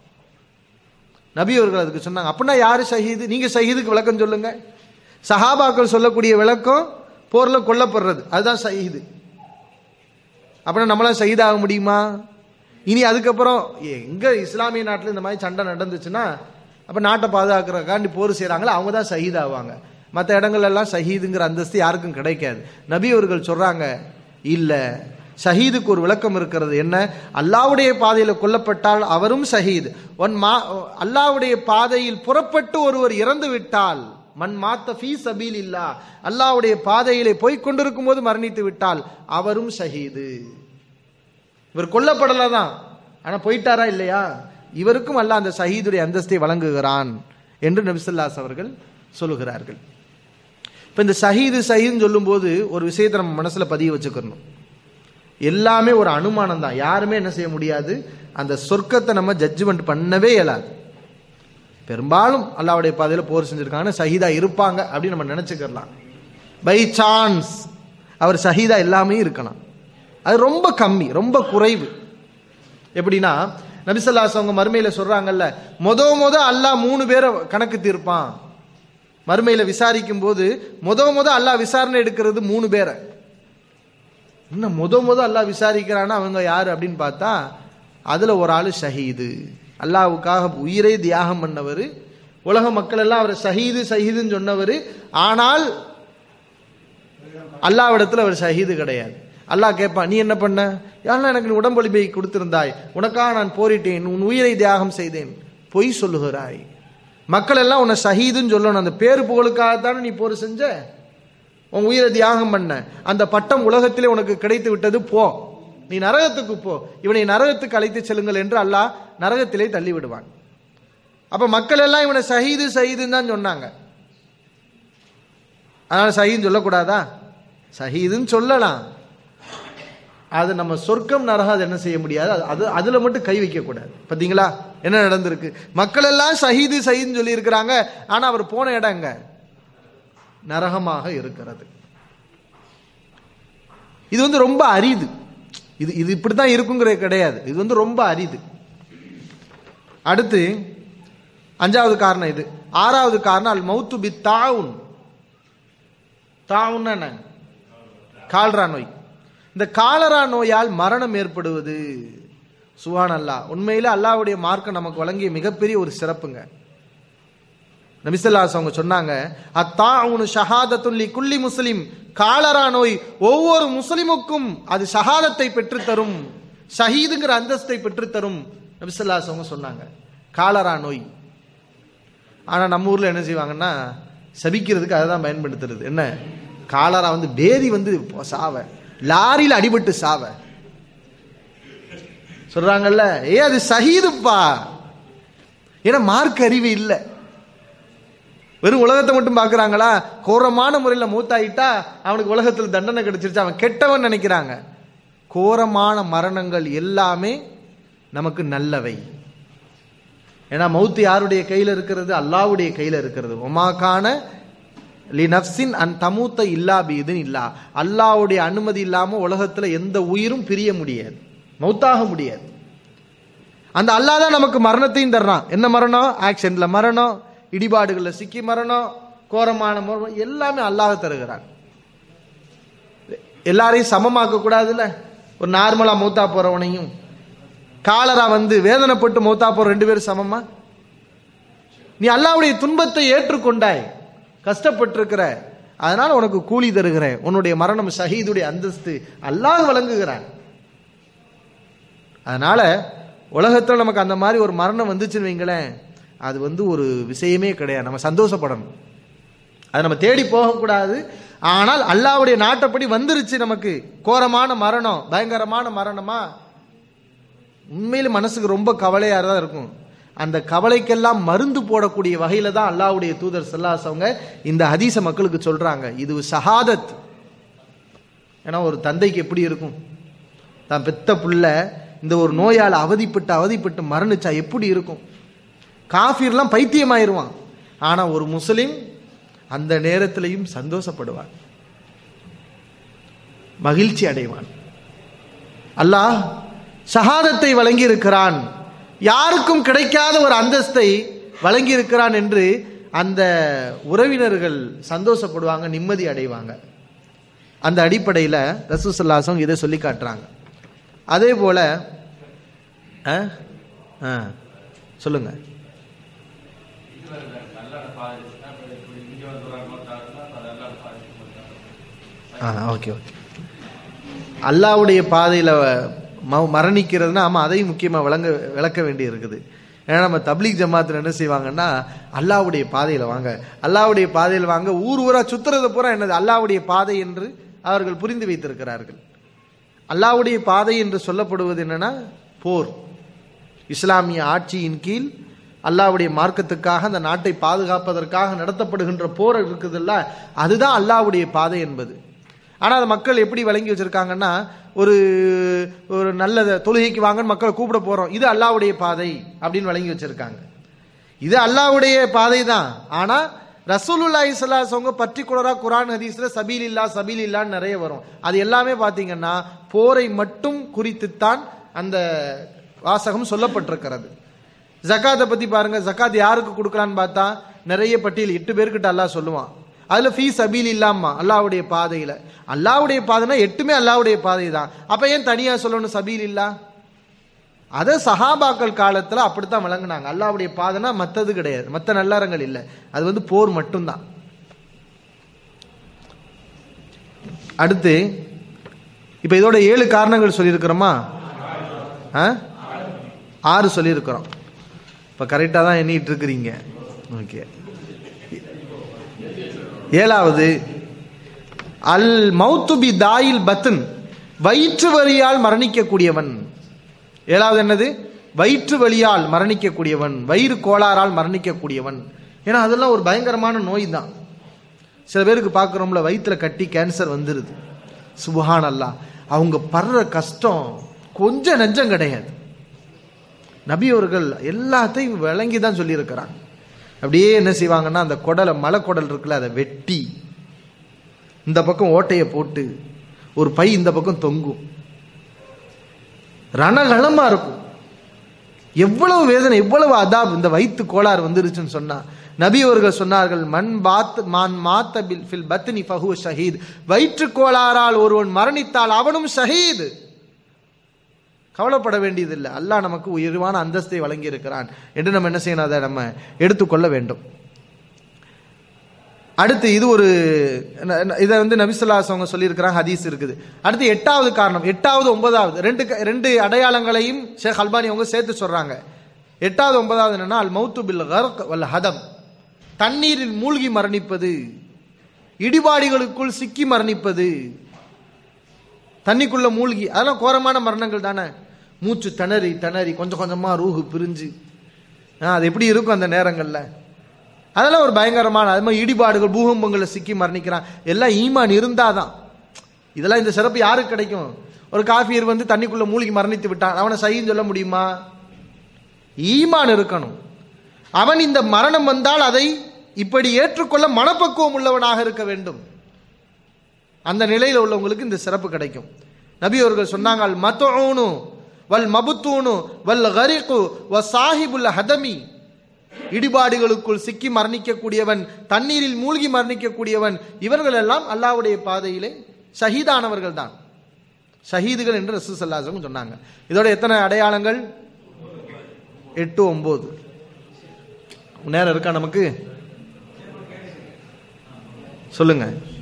நபி அவர்கள் அதுக்கு சொன்னாங்க அப்படின்னா யாரு ஷஹீது நீங்க ஷஹீதுக்கு விளக்கம் சொல்லுங்க சஹாபாக்கள் சொல்லக்கூடிய விளக்கம் போர்ல கொல்லப்படுறது அதுதான் ஷஹீது அப்படின்னா நம்மளாம் ஷஹீதாக முடியுமா இனி அதுக்கப்புறம் எங்க இஸ்லாமிய நாட்டில் இந்த மாதிரி சண்டை நடந்துச்சுன்னா அப்ப நாட்டை பாதுகாக்கிறக்காண்டி போர் செய்றாங்களோ அவங்க தான் ஷஹீத் ஆவாங்க மற்ற இடங்கள் எல்லாம் ஷஹீதுங்கிற அந்தஸ்து யாருக்கும் கிடைக்காது நபி அவர்கள் சொல்றாங்க இல்ல ஷஹீதுக்கு ஒரு விளக்கம் இருக்கிறது என்ன அல்லாவுடைய பாதையில கொல்லப்பட்டால் அவரும் ஷஹீத் ஒன் மா அல்லாவுடைய பாதையில் புறப்பட்டு ஒருவர் இறந்து விட்டால் மண் மாத்த ஃபீ சபீல் இல்லா அல்லாவுடைய பாதையிலே போய்க் கொண்டிருக்கும் போது மரணித்து விட்டால் அவரும் ஷஹீது இவர் கொல்லப்படல தான் ஆனா போயிட்டாரா இல்லையா இவருக்கும் அல்லாஹ் அந்த ஷஹீதுடைய அந்தஸ்தை வழங்குகிறான் என்று நபிசல்லாஸ் அவர்கள் சொல்லுகிறார்கள் இப்ப இந்த ஷஹீது ஷஹீதுன்னு சொல்லும்போது ஒரு விஷயத்தை நம்ம மனசுல பதிய வச்சுக்கணும் எல்லாமே ஒரு அனுமானம் தான் யாருமே என்ன செய்ய முடியாது அந்த சொர்க்கத்தை நம்ம ஜட்ஜ்மெண்ட் பண்ணவே இயலாது பெரும்பாலும் அல்லாவுடைய பாதையில போர் செஞ்சிருக்காங்க ஷஹீதா இருப்பாங்க அப்படின்னு நம்ம நினைச்சுக்கலாம் பை சான்ஸ் அவர் ஷஹீதா எல்லாமே இருக்கலாம் அது ரொம்ப கம்மி ரொம்ப குறைவு எப்படின்னா நபிசல்லாஸ் அவங்க மறுமையில சொல்றாங்கல்ல மொத மொத அல்லாஹ் மூணு பேரை கணக்கு தீர்ப்பான் மறுமையில விசாரிக்கும் போது முத முத அல்லாஹ் விசாரணை எடுக்கிறது மூணு பேரை இன்னும் முத முத அல்லாஹ் விசாரிக்கிறான்னா அவங்க யாரு அப்படின்னு பார்த்தா அதுல ஒரு ஆளு ஷஹீது அல்லாஹ்வுக்காக உயிரை தியாகம் பண்ணவர் உலக மக்கள் எல்லாம் அவர் ஷஹீது ஷஹீதுன்னு சொன்னவர் ஆனால் அல்லாவிடத்துல அவர் ஷஹீது கிடையாது அல்லாஹ் கேட்பான் நீ என்ன பண்ண யாரெல்லாம் எனக்கு நீ உடம்பொலிமை கொடுத்திருந்தாய் உனக்காக நான் போரிட்டேன் உன் உயிரை தியாகம் செய்தேன் பொய் சொல்லுகிறாய் மக்கள் எல்லாம் உன்னை ஷஹீதுன்னு சொல்லணும் அந்த பேரு புகழுக்காகத்தானே நீ போர் செஞ்ச உன் உயிரை தியாகம் பண்ண அந்த பட்டம் உலகத்திலே உனக்கு கிடைத்து விட்டது போ நீ நரகத்துக்கு போ இவனை நரகத்துக்கு அழைத்து செல்லுங்கள் என்று அல்லாஹ் நரகத்திலே தள்ளி விடுவான் அப்ப மக்கள் எல்லாம் இவனை ஷஹீது ஷஹீதுன்னு தான் சொன்னாங்க அதனால ஷஹீதுன்னு சொல்லக்கூடாதா ஷஹீதுன்னு சொல்லலாம் அது நம்ம சொர்க்கம் நரகம் அது என்ன செய்ய முடியாது அது- அது அதுல மட்டும் கை வைக்க கூடாது பாத்தீங்களா என்ன நடந்திருக்கு மக்கள் எல்லாம் ஷஹீது ஷஹீதுன்னு சொல்லி இருக்கிறாங்க ஆனா அவர் போன இடம் எங்க நரகமாக இருக்கிறது இது வந்து ரொம்ப அரிது இது இது இப்படித்தான் இருக்குங்கிறது கிடையாது இது வந்து ரொம்ப அரிது அடுத்து அஞ்சாவது காரணம் இது ஆறாவது காரணம் அல் மௌத்து பி தாவுன் தாவுன்னா என்ன கால்ரா நோய் இந்த காலரா நோயால் மரணம் ஏற்படுவது சுவான் அல்லா உண்மையில அல்லாஹ்வுடைய மார்க்கம் நமக்கு வழங்கிய மிகப்பெரிய ஒரு சிறப்புங்க நபிசல்லாஸ் அவங்க சொன்னாங்க அத்தா உனு ஷஹாதத்துல்லி குல்லி முஸ்லிம் காலரா நோய் ஒவ்வொரு முஸ்லிமுக்கும் அது ஷஹாதத்தை பெற்றுத்தரும் ஷஹீதுங்கிற அந்தஸ்தை பெற்றுத்தரும் நபிசல்லாஸ் அவங்க சொன்னாங்க காலரா நோய் ஆனா நம்ம ஊர்ல என்ன செய்வாங்கன்னா சபிக்கிறதுக்கு அதை தான் பயன்படுத்துறது என்ன காலரா வந்து பேதி வந்து சாவ லாரியில் அடிபட்டு சாவ சொல்றாங்கல்ல ஏ அது ஷஹீதுப்பா ஏன்னா மார்க் அறிவு இல்லை வெறும் உலகத்தை மட்டும் பார்க்கறாங்களா கோரமான முறையில் மூத்தாயிட்டா அவனுக்கு உலகத்தில் தண்டனை கிடைச்சிருச்சு அவன் கெட்டவன் நினைக்கிறாங்க கோரமான மரணங்கள் எல்லாமே நமக்கு நல்லவை ஏன்னா மௌத்து யாருடைய கையில் இருக்கிறது அல்லாவுடைய கையில் இருக்கிறது ஒமாக்கான லி நப்சின் அன் தமூத்த இல்லா பீதுன்னு இல்லா அல்லாவுடைய அனுமதி இல்லாம உலகத்துல எந்த உயிரும் பிரிய முடியாது மௌத்தாக முடியாது அந்த அல்லாஹ் தான் நமக்கு மரணத்தையும் தர்றான் என்ன மரணம் ஆக்சிடென்ட்ல மரணம் இடிபாடுகள்ல சிக்கி மரணம் கோரமான மரணம் எல்லாமே அல்லாஹ் தருகிறான் எல்லாரையும் சமமாக்க கூடாதுல்ல ஒரு நார்மலா மூத்தா போறவனையும் காலரா வந்து வேதனைப்பட்டு மூத்தா போற ரெண்டு பேரும் சமமா நீ அல்லாவுடைய துன்பத்தை ஏற்றுக்கொண்டாய் கஷ்டப்பட்டிருக்கிற அதனால உனக்கு கூலி தருகிறேன் உன்னுடைய மரணம் ஷஹீதுடைய அந்தஸ்து அல்லாஹ் வழங்குகிறான் அதனால உலகத்தில் நமக்கு அந்த மாதிரி ஒரு மரணம் வந்துச்சுன்னு வைங்களேன் அது வந்து ஒரு விஷயமே கிடையாது நம்ம சந்தோஷப்படணும் அதை நம்ம தேடி போகக்கூடாது ஆனால் அல்லாவுடைய நாட்டப்படி வந்துருச்சு நமக்கு கோரமான மரணம் பயங்கரமான மரணமா உண்மையில மனசுக்கு ரொம்ப கவலையா தான் இருக்கும் அந்த கவலைக்கெல்லாம் மருந்து போடக்கூடிய வகையில தான் அல்லாவுடைய தூதர் செல்லாசவங்க இந்த ஹதீஸ மக்களுக்கு சொல்றாங்க இது ஷஹாதத் ஏன்னா ஒரு தந்தைக்கு எப்படி இருக்கும் தான் பெத்த புள்ள இந்த ஒரு நோயால் அவதிப்பட்டு அவதிப்பட்டு மரணிச்சா எப்படி இருக்கும் காஃபிர்லாம் பைத்தியமாயிருவான் ஆனா ஒரு முஸ்லிம் அந்த நேரத்திலையும் சந்தோஷப்படுவான் மகிழ்ச்சி அடைவான் அல்லாஹ் ஷஹாதத்தை வழங்கி இருக்கிறான் யாருக்கும் கிடைக்காத ஒரு அந்தஸ்தை வழங்கி இருக்கிறான் என்று அந்த உறவினர்கள் சந்தோஷப்படுவாங்க நிம்மதி அடைவாங்க அந்த அடிப்படையில் ரசூசல்லாசம் இதை சொல்லி காட்டுறாங்க அதே போல ஆ? ஆ, சொல்லுங்க ஆ ஓகே ஓகே அல்லாவுடைய பாதையில் ம- மரணிக்கிறதுனா ஆமாம் அதையும் முக்கியமாக விளங்க விளக்க வேண்டி இருக்குது ஏன்னா நம்ம தப்லீக் ஜமாத்தில் என்ன செய்வாங்கன்னா அல்லாவுடைய பாதையில் வாங்க அல்லாவுடைய பாதையில் வாங்க ஊர் ஊரா சுத்துறது பூரா என்னது அல்லாவுடைய பாதை என்று அவர்கள் புரிந்து வைத்திருக்கிறார்கள் அல்லாவுடைய பாதை என்று சொல்லப்படுவது என்னன்னா போர் இஸ்லாமிய ஆட்சியின் கீழ் அல்லாவுடைய மார்க்கத்துக்காக அந்த நாட்டை பாதுகாப்பதற்காக நடத்தப்படுகின்ற போர் இருக்குதுல்ல அதுதான் அல்லாவுடைய பாதை என்பது ஆனால் அதை மக்கள் எப்படி வழங்கி வச்சிருக்காங்கன்னா ஒரு ஒரு நல்ல தொழுகைக்கு வாங்கன்னு மக்களை கூப்பிட போறோம் இது அல்லாவுடைய பாதை அப்படின்னு வழங்கி வச்சிருக்காங்க இது அல்லாவுடைய பாதை தான் ஆனா ரசூலுல்லாஹி ஸல்லல்லாஹு பர்டிகுலரா குர்ஆன் ஹதீஸ்ல சபீல் இல்லா சபீல் இல்லான்னு நிறைய வரும் அது எல்லாமே பாத்தீங்கன்னா போரை மட்டும் குறித்துத்தான் அந்த வாசகம் சொல்லப்பட்டிருக்கிறது ஜக்காத்தை பத்தி பாருங்க ஜக்காத் யாருக்கு கொடுக்கலான்னு பார்த்தா நிறைய பட்டியல் எட்டு பேர்கிட்ட அல்லாஹ் சொல்லுவான் அதுல ஃபீ சபீல் இல்லாமா அல்லாவுடைய பாதையில அல்லாவுடைய பாதைனா எட்டுமே அல்லாவுடைய பாதை தான் அப்ப ஏன் தனியா சொல்லணும் சபீல் இல்லா அதை சஹாபாக்கள் காலத்துல அப்படித்தான் விளங்குனாங்க அல்லாவுடைய பாதைனா மத்தது கிடையாது மத்த நல்லறங்கள் இல்லை அது வந்து போர் மட்டும்தான் அடுத்து இப்ப இதோட ஏழு காரணங்கள் சொல்லியிருக்கிறோமா ஆ? ஆறு சொல்லியிருக்கிறோம் இப்ப கரெக்டா தான் எண்ணிட்டு இருக்கிறீங்க ஓகே ஏழாவது அல் மௌத்துபி தாயில் பத்தன் வயிற்று வரியால் மரணிக்கக்கூடியவன் ஏழாவது என்னது வயிற்று வலியால் மரணிக்கக்கூடியவன் வயிறு கோளாறால் மரணிக்கக்கூடியவன் ஏன்னா அதெல்லாம் ஒரு பயங்கரமான நோய் தான் சில பேருக்கு பார்க்குறோம்ல வயிற்றுல கட்டி கேன்சர் வந்துடுது சுபஹான் அல்லா அவங்க படுற கஷ்டம் கொஞ்சம் நெஞ்சம் கிடையாது நபி அவர்கள் எல்லாத்தையும் விளங்கி தான் சொல்லியிருக்கிறாங்க அப்படியே என்ன செய்வாங்கன்னா அந்த குடலை மலை குடல் இருக்குல்ல அதை வெட்டி இந்த பக்கம் ஓட்டையை போட்டு ஒரு பை இந்த பக்கம் தொங்கும் ரணகளமா இருக்கும் எவ்வளவு வேதனை எவ்வளவு அதாப் இந்த வயிற்று கோளாறு வந்துருச்சுன்னு சொன்னா நபி அவர்கள் சொன்னார்கள் மண் பாத் மான் மாத்த பில் ஃபில் பத்னி ஃபஹு ஷஹீத் வயிற்று கோளாறால் ஒருவன் மரணித்தால் அவனும் ஷஹீத் கவலைப்பட வேண்டியதில்லை அல்லாஹ் நமக்கு உயர்வான அந்தஸ்தை வழங்கி இருக்கிறான் என்று நம்ம என்ன செய்யணும் அதை நம்ம எடுத்துக்கொள்ள வேண்டும் அடுத்து இது ஒரு ந- ந- இதை வந்து நபிசுல்லாஸ் அவங்க சொல்லியிருக்கிறாங்க ஹதீஸ் இருக்குது அடுத்து எட்டாவது காரணம் எட்டாவது ஒன்பதாவது ரெண்டு க- ரெண்டு அடையாளங்களையும் ஷேக் அல்பானி அவங்க சேர்த்து சொல்றாங்க எட்டாவது ஒன்பதாவது என்னன்னா அல் மௌத்து பில் கர்க் வல் ஹதம் தண்ணீரில் மூழ்கி மரணிப்பது இடிபாடுகளுக்குள் சிக்கி மரணிப்பது தண்ணிக்குள்ள மூழ்கி அதெல்லாம் கோரமான மரணங்கள் தானே மூச்சு திணறி திணறி கொஞ்சம் கொஞ்சமா ரூஹு பிரிஞ்சு ஆ, அது எப்படி இருக்கும் அந்த நேரங்கள்ல அதெல்லாம் ஒரு பயங்கரமான அது மாதிரி இடிபாடுகள் பூகம்பங்களை சிக்கி மரணிக்கிறான் எல்லாம் ஈமான் இருந்தாதான் இதெல்லாம் இந்த சிறப்பு யாருக்கு கிடைக்கும் ஒரு காஃபியர் வந்து தண்ணிக்குள்ள மூழ்கி மரணித்து விட்டான் அவனை சகின்னு சொல்ல முடியுமா ஈமான் இருக்கணும் அவன் இந்த மரணம் வந்தால் அதை இப்படி ஏற்றுக்கொள்ள மனப்பக்குவம் உள்ளவனாக இருக்க வேண்டும் அந்த நிலையில் உள்ளவங்களுக்கு இந்த சிறப்பு கிடைக்கும் நபி அவர்கள் சொன்னாங்க அல் மத்தூனு வல் மபுத்தூனு வல் கரிகு வ சாஹிபுல் ஹதமி இடிபாடுகளுக்குள் சிக்கி மரணிக்கக்கூடியவன் தண்ணீரில் மூழ்கி மரணிக்கக்கூடியவன் இவர்கள் எல்லாம் அல்லாஹ்வுடைய பாதையிலே ஷஹீதானவர்கள் தான் ஷஹீதுகள் என்று ரசூல் சல்லாசம் சொன்னாங்க இதோட எத்தனை அடையாளங்கள் எட்டு ஒன்பது நேரம் இருக்கா நமக்கு சொல்லுங்க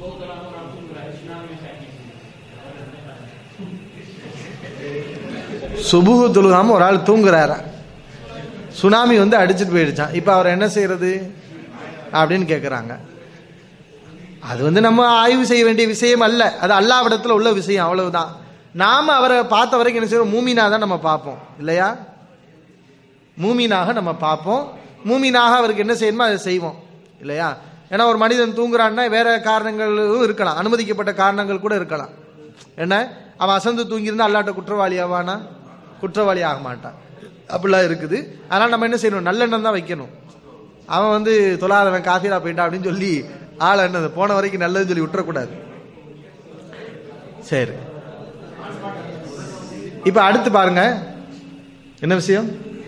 சுபுகு தொழுகாம ஒரு ஆள் தூங்குறாரா சுனாமி வந்து அடிச்சிட்டு போயிடுச்சான் இப்போ அவர் என்ன செய்யறது அப்படின்னு கேட்குறாங்க அது வந்து நம்ம ஆய்வு செய்ய வேண்டிய விஷயம் அல்ல அது அல்லாவிடத்தில் உள்ள விஷயம் அவ்வளவுதான் நாம அவரை பார்த்த வரைக்கும் என்ன செய்யறோம் மூமினா தான் நம்ம பார்ப்போம் இல்லையா மூமினாக நம்ம பார்ப்போம் மூமினாக அவருக்கு என்ன செய்யணுமோ அதை செய்வோம் இல்லையா ஏன்னா ஒரு மனிதன் தூங்குறான்னா வேற காரணங்களும் இருக்கலாம் அனுமதிக்கப்பட்ட காரணங்கள் கூட இருக்கலாம் என்ன அவன் அசந்து தூங்கியிருந்தா அல்லாட்ட குற்றவாளி ஆவானா குற்றவாளி ஆக மாட்டான் அப்படிலாம் இருக்குது அதனால நம்ம என்ன செய்யணும் நல்லெண்ணம் தான் வைக்கணும் அவன் வந்து தொழாதவன் காஃபிரா போயிட்டான் அப்படின்னு சொல்லி ஆள் என்னது போன வரைக்கும் நல்லதுன்னு சொல்லி விட்டுறக்கூடாது சரி இப்ப அடுத்து பாருங்க என்ன விஷயம்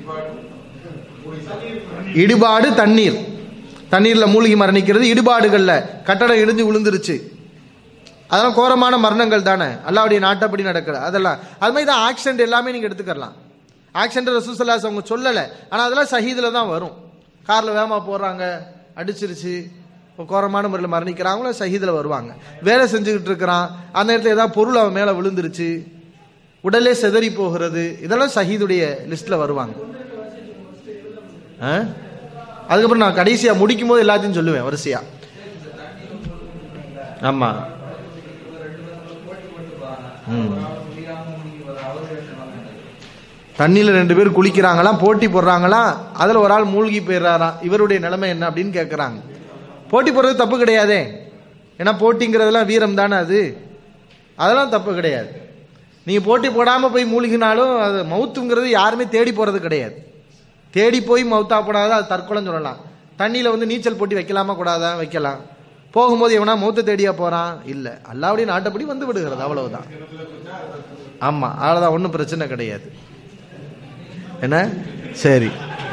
இடிபாடு தண்ணீர் தண்ணீர்ல மூழ்கி மரணிக்கிறது இடிபாடுகள்ல கட்டடம் இடிஞ்சு விழுந்துருச்சு அதெல்லாம் கோரமான மரணங்கள் தானே அல்லாவுடைய நாட்டப்படி நடக்குது அதெல்லாம் அது மாதிரி தான் ஆக்சிடென்ட் எல்லாமே நீங்க எடுத்துக்கலாம் ஆக்சிடென்ட் ரசூசல்லாஸ் அவங்க சொல்லலை ஆனா அதெல்லாம் சஹீதுல தான் வரும் கார்ல வேகமா போடுறாங்க அடிச்சிருச்சு இப்போ கோரமான முறையில் மரணிக்கிறாங்களோ சஹீதில் வருவாங்க வேலை செஞ்சுக்கிட்டு இருக்கிறான் அந்த இடத்துல ஏதாவது பொருள் அவன் மேலே விழுந்துருச்சு உடலே செதறி போகிறது இதெல்லாம் ஷஹீதுடைய லிஸ்ட்ல வருவாங்க ஆ? அதுக்கப்புறம் நான் கடைசியா முடிக்கும் போது எல்லாத்தையும் சொல்லுவேன் வரிசையா ஆமா ம். தண்ணியில ரெண்டு பேர் குளிக்கிறாங்களாம் போட்டி போடுறாங்களாம் அதுல ஒரு ஆள் மூழ்கி போயிடுறாராம் இவருடைய நிலைமை என்ன அப்படின்னு கேட்கறாங்க போட்டி போடுறது தப்பு கிடையாதே ஏன்னா போட்டிங்கிறதெல்லாம் வீரம் தானே அது அதெல்லாம் தப்பு கிடையாது நீங்க போட்டி போடாம போய் மூழ்கினாலும் அது மவுத்துங்கிறது யாருமே தேடி போறது கிடையாது தேடி போய் மவுத்தா போடாத அது தற்கொலைன்னு சொல்லலாம் தண்ணியில வந்து நீச்சல் போட்டி வைக்கலாமா கூடாதா வைக்கலாம் போகும்போது எவனா மௌத்த தேடியா போறான் இல்ல அல்லாவுடைய நாட்டப்படி வந்து விடுகிறது அவ்வளவுதான் ஆமா அவ்வளவுதான் ஒன்றும் பிரச்சனை கிடையாது என்ன சரி